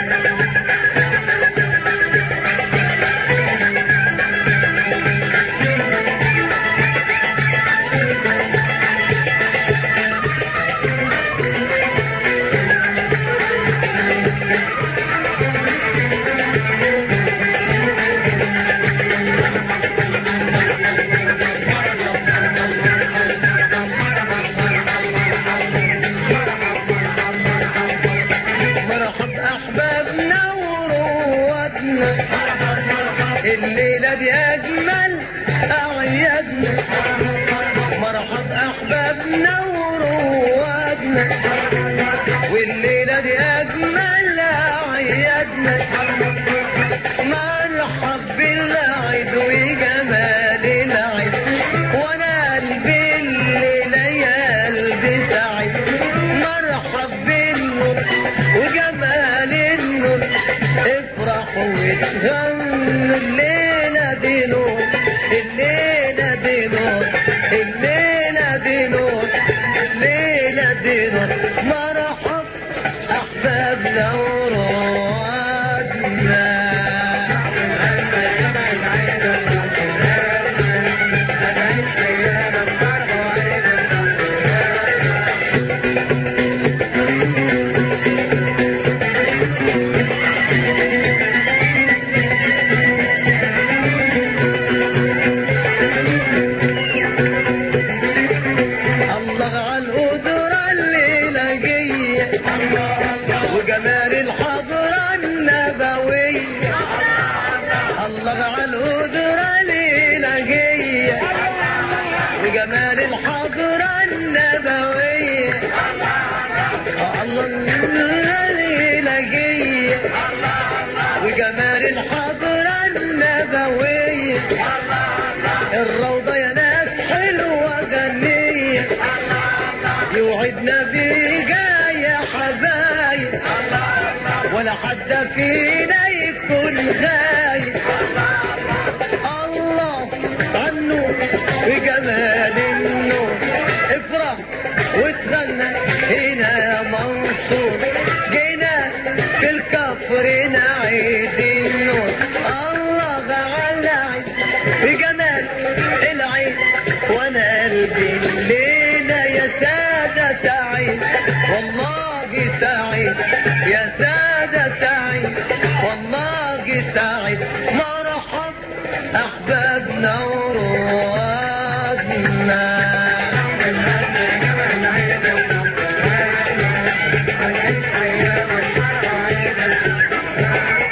مرحب احبابنا وروادنا الليله دي اجمل اعيادنا مرحب احبابنا وروادنا والليله دي اجمل اعيادنا مرحب بالعيد وجمال العيد وانا قلبي الليله يا قلبي سعيد مرحب بالنور وجمال النور افرحوا وتغنوا الليله دي نور الليله دي نور الليله دي نور الليله دي نور مرحب احبابنا الله على القدرة الليلة جاية وجمال الحضرة النبوية الله على القدرة الليلة جاية وجمال الحضرة النبوية الله الليلة جاية وجمال الحضرة النبوية الروضة يا ناس حلوة غنية يوعدنا بيجا يا حبايب ولا حد فينا يكون غايب الله عنه بجمال النور افرح وتغنى هنا يا منصور جينا في الكفر نعيد النور الله على عيد بجمال العين وانا قلبي الليلة يا سادة سعيد والله سعيد يا سادة سعيد والله سعيد مرحب احبابنا وروادنا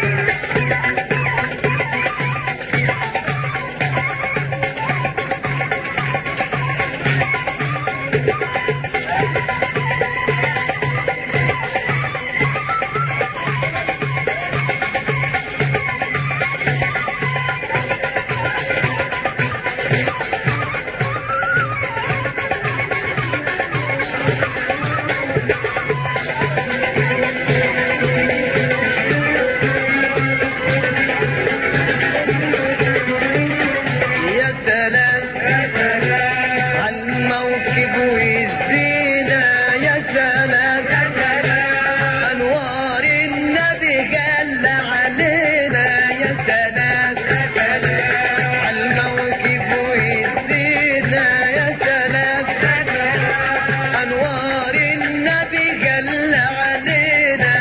يا سلام على الموكب والزينة يا سلام أنوار النبي جل علينا يا سلام على الموكب والزينة يا سلام أنوار النبي جل علينا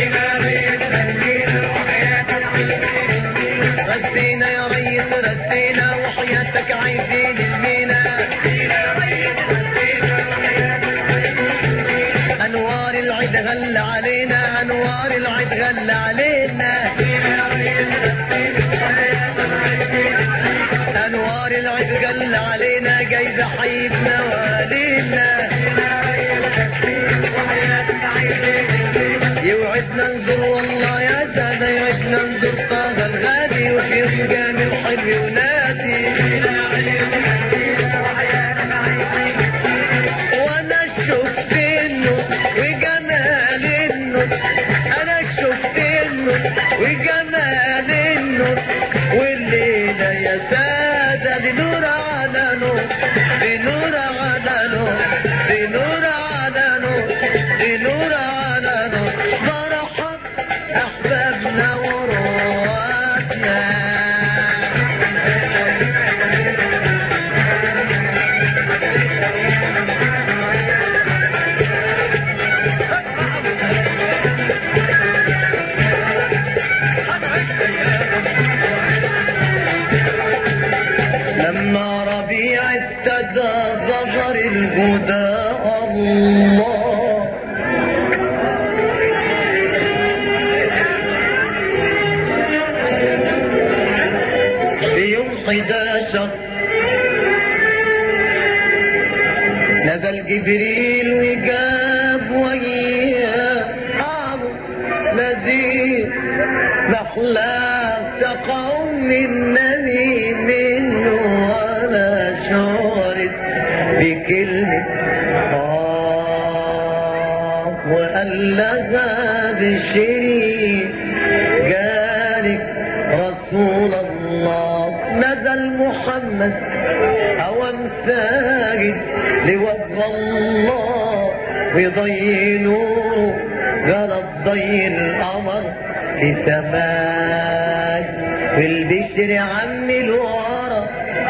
رسينا يا ريس رسينا وحياتك عايزين المينا انوار العيد غل علينا انوار العيد غل علينا انوار العيد غل علينا جايبه حيبنا والينا يوعدنا نزور والله يا سادة يوعدنا نزور طه الغادي وفي يوم جامع حلو ونادي وانا شفت النور وجمال النور انا شفت النور وجمال النور والليلة يا سادة دي نور على نور دي نور على نور دي نور على نور دي نور على نور فرحة احبابنا ورواتنا لما ربيع ابتدى ظهر الهدى الله في يوم 11 نزل جبريل وجاب وياه أبو لذيذ مخلاق قوم النبي منه ولا شعرت بكلمة آه وقال لها بشيء جالك رسول الله نزل محمد أوام ساجد لوجه الله ويضي نوره غلط ضي القمر في سماك والبشر عم الورى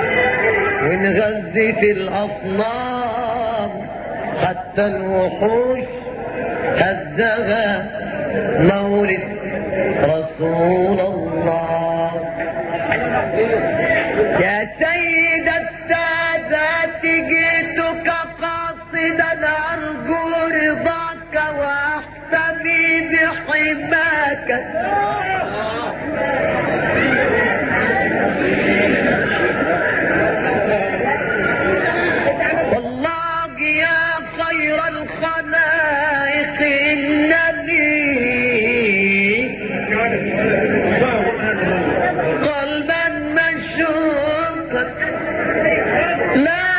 ونغذت الأصنام حتى الوحوش هزها مولد رسول الله يا سيد السادات جئتك قاصدا أرجو رضاك وأحتمي بحماك والله يا خير الخلائق إنني قلبا مشوقا لا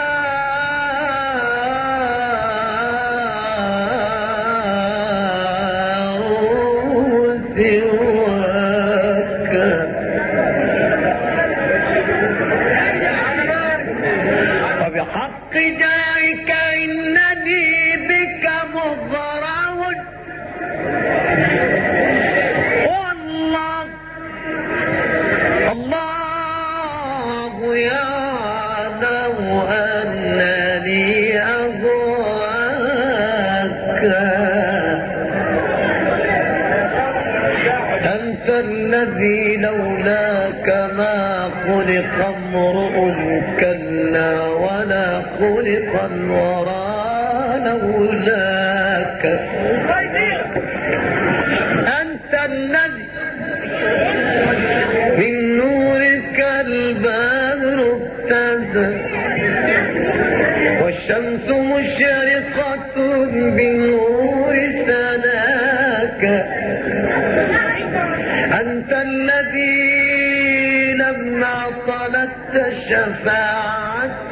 سواك وبحق ذلك إنني بك مضرع والله الله يعلم أنني أهواك أنت الذي لولاك ما خلق امرؤ كلا ولا خلق الورى لولاك أنت الذي من نورك البدر ابتسم والشمس مشرقة بنور سناك أنت الذي لما طلبت شفاعة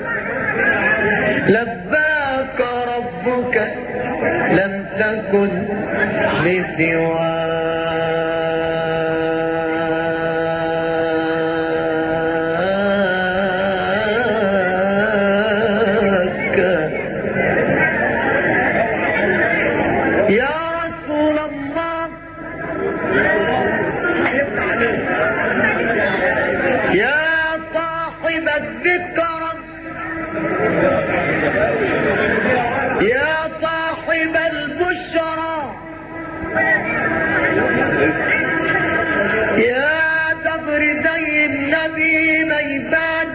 لباك ربك لم تكن لسواك يا رسول الله يا صاحب الذكر يا صاحب البشرى يا دبر زي النبي ميبان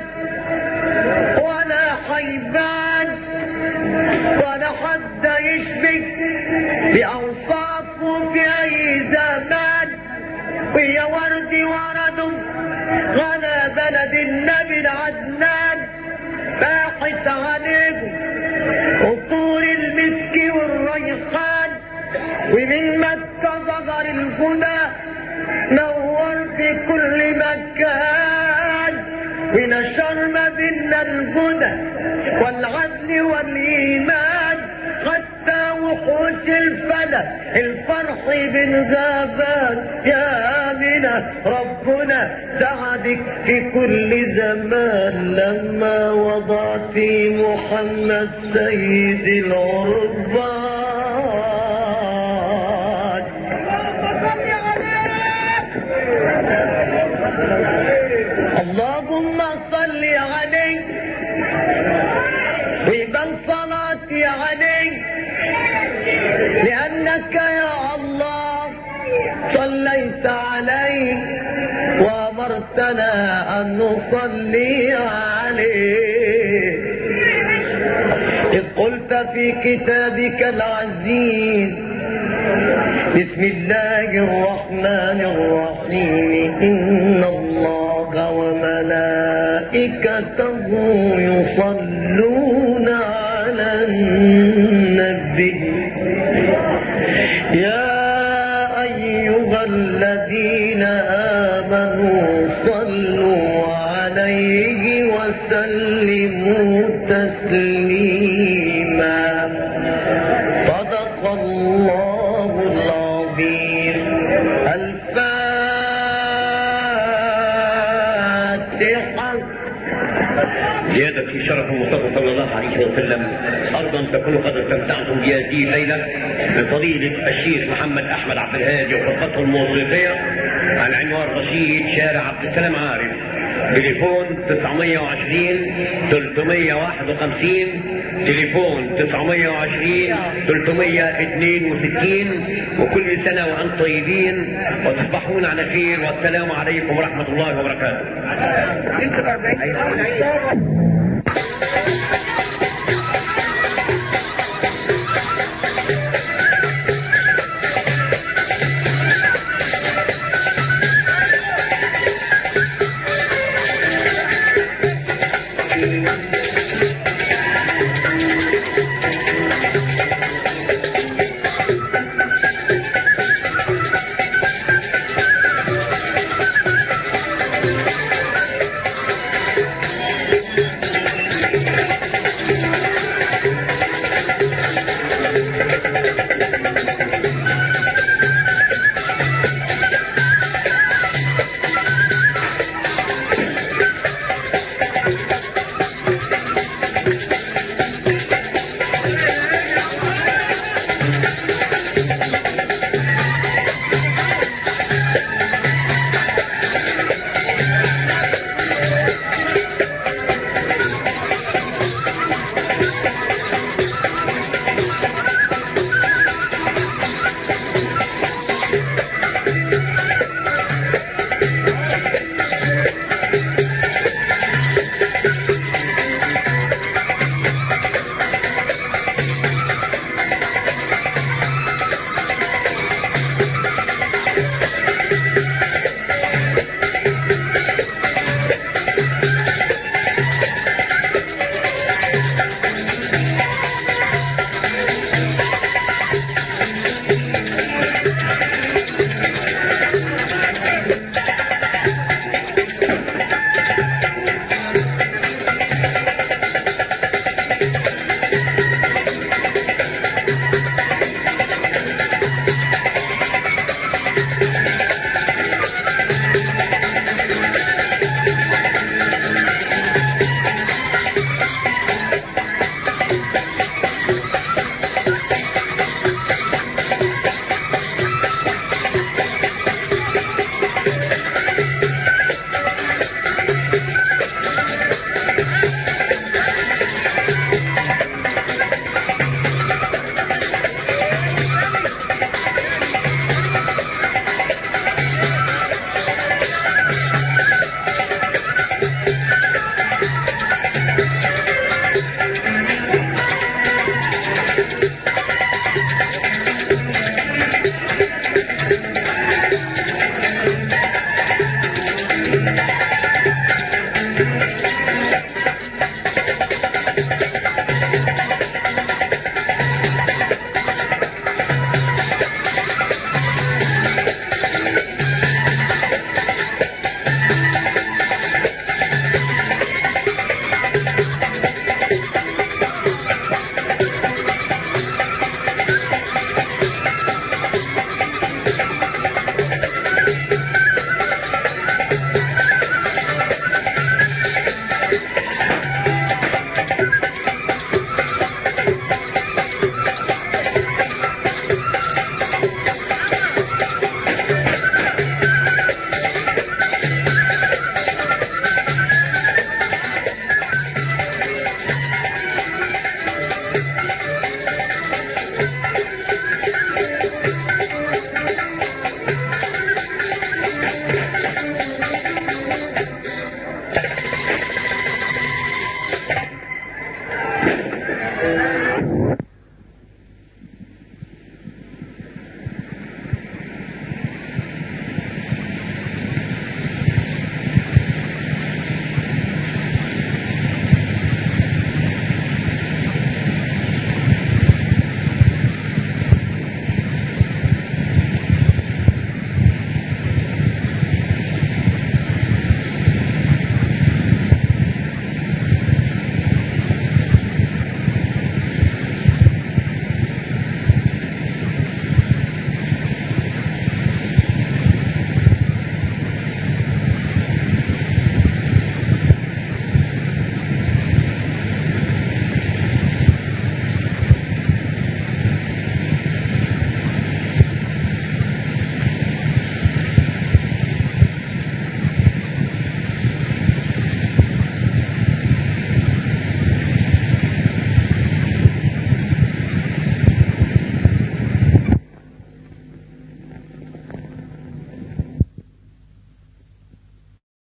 ولا حيبان ولا حد يشبك بأوصافه في أي زمان ويا ورد ورد غنى بلد النبي العدنان باحث عليكم عطور المسك والريحان ومن مكة ظهر الهدى نور في كل مكان ونشر ما بينا الهدى والعدل والإيمان حتى وحوش الفلك الفرح بالغابات يا آمنة ربنا سعدك في كل زمان لما وضعت محمد سيد العربان اللهم صل عليه ويبان صلاتي عليه لأنك يا الله صليت عليه وأمرتنا أن نصلي عليه إذ قلت في كتابك العزيز بسم الله الرحمن الرحيم إن الله وملائكته يصلون على النبي يا أيها الذين آمنوا صلوا عليه وسلموا تسليما صدق الله العظيم الفاتحة زيادة في شرف المصطفى صلى الله عليه وسلم أرضا تكون قد استمتعتم بهذه الليلة من فضيلة الشيخ محمد أحمد عبد الهادي وفرقته الموسيقية على عنوان رشيد شارع عبد السلام عارف تليفون 920 351 تليفون 920 362 وكل سنة وأنتم طيبين وتصبحون على خير والسلام عليكم ورحمة الله وبركاته